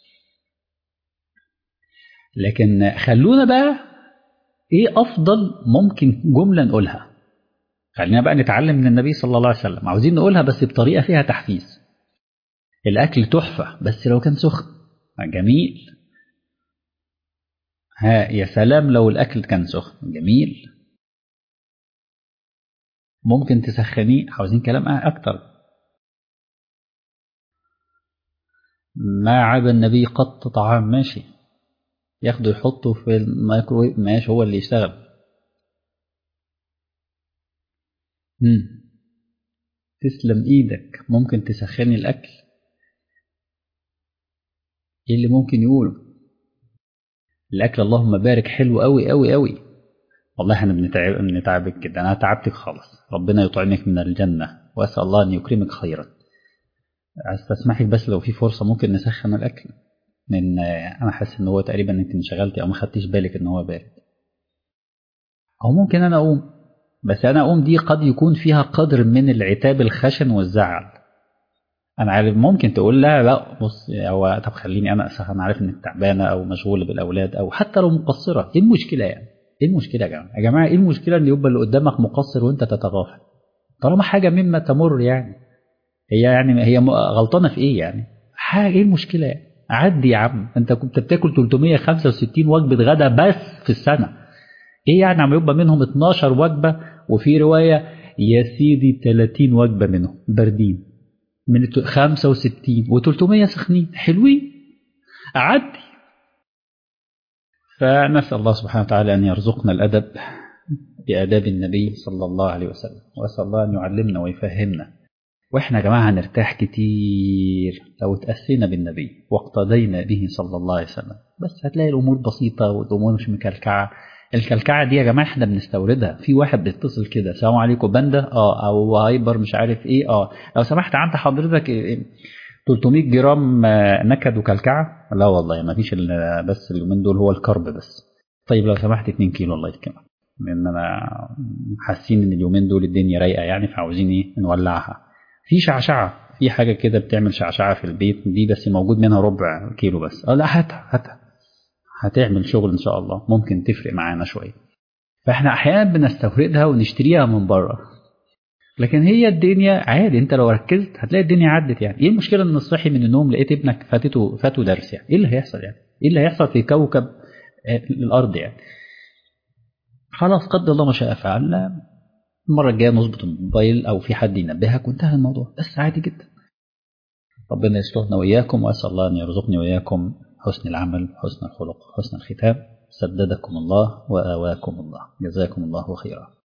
لكن خلونا بقى ايه افضل ممكن جمله نقولها خلينا بقى نتعلم من النبي صلى الله عليه وسلم عاوزين نقولها بس بطريقه فيها تحفيز الاكل تحفه بس لو كان سخن جميل ها يا سلام لو الاكل كان سخن جميل ممكن تسخنيه عاوزين كلام اكتر ما عاب النبي قط طعام ماشي ياخده يحطه في الميكروويف ماشي هو اللي يشتغل مم. تسلم ايدك ممكن تسخني الاكل ايه اللي ممكن يقوله الاكل اللهم بارك حلو قوي قوي قوي والله احنا بنتعب بنتعبك كده انا تعبتك خالص ربنا يطعمك من الجنه واسال الله ان يكرمك خيرا استسمحك بس لو في فرصه ممكن نسخن الاكل من انا حاسس ان هو تقريبا انت انشغلتي او ما خدتيش بالك ان هو بارد او ممكن انا اقوم بس انا اقوم دي قد يكون فيها قدر من العتاب الخشن والزعل انا عارف ممكن تقول لا لا بص هو طب خليني انا اسف انا عارف انك تعبانه او مشغوله بالاولاد او حتى لو مقصره ايه المشكله يعني ايه المشكله يا جماعه يا جماعه ايه المشكله ان يبقى اللي قدامك مقصر وانت تتغافل طالما حاجه مما تمر يعني هي يعني هي غلطانه في ايه يعني حاجه ايه المشكله يعني عدي يا عم انت كنت بتاكل 365 وجبه غدا بس في السنه ايه يعني عم يبقى منهم 12 وجبه وفي روايه يا سيدي 30 وجبه منهم باردين من 65 و300 سخنين حلوين عدي فنسأل الله سبحانه وتعالى أن يرزقنا الأدب بآداب النبي صلى الله عليه وسلم وأسأل الله أن يعلمنا ويفهمنا وإحنا يا جماعة هنرتاح كتير لو تأسينا بالنبي واقتدينا به صلى الله عليه وسلم بس هتلاقي الأمور بسيطة والأمور مش مكلكعة الكلكعة دي يا جماعة احنا بنستوردها في واحد بيتصل كده السلام عليكم باندا اه او هايبر مش عارف ايه اه لو سمحت عند حضرتك 300 جرام نكد وكلكعة لا والله ما فيش بس اليومين دول هو الكرب بس طيب لو سمحت 2 كيلو الله يكرمك لان انا حاسين ان اليومين دول الدنيا رايقه يعني فعاوزين ايه نولعها في شعشعه في حاجه كده بتعمل شعشعه في البيت دي بس موجود منها ربع كيلو بس اه لا هاتها هاتها هتعمل شغل ان شاء الله ممكن تفرق معانا شويه فاحنا احيانا بنستوردها ونشتريها من بره لكن هي الدنيا عادي انت لو ركزت هتلاقي الدنيا عدت يعني ايه المشكله ان الصحي من النوم لقيت ابنك فاتته فاته درس يعني ايه اللي هيحصل يعني ايه اللي هيحصل في كوكب الارض يعني خلاص قدر الله ما شاء فعل المره الجايه نظبط الموبايل او في حد ينبهك وانتهى الموضوع بس عادي جدا ربنا يسترنا واياكم واسال الله ان يرزقني واياكم حسن العمل حسن الخلق حسن الختام سددكم الله وآواكم الله جزاكم الله خيرا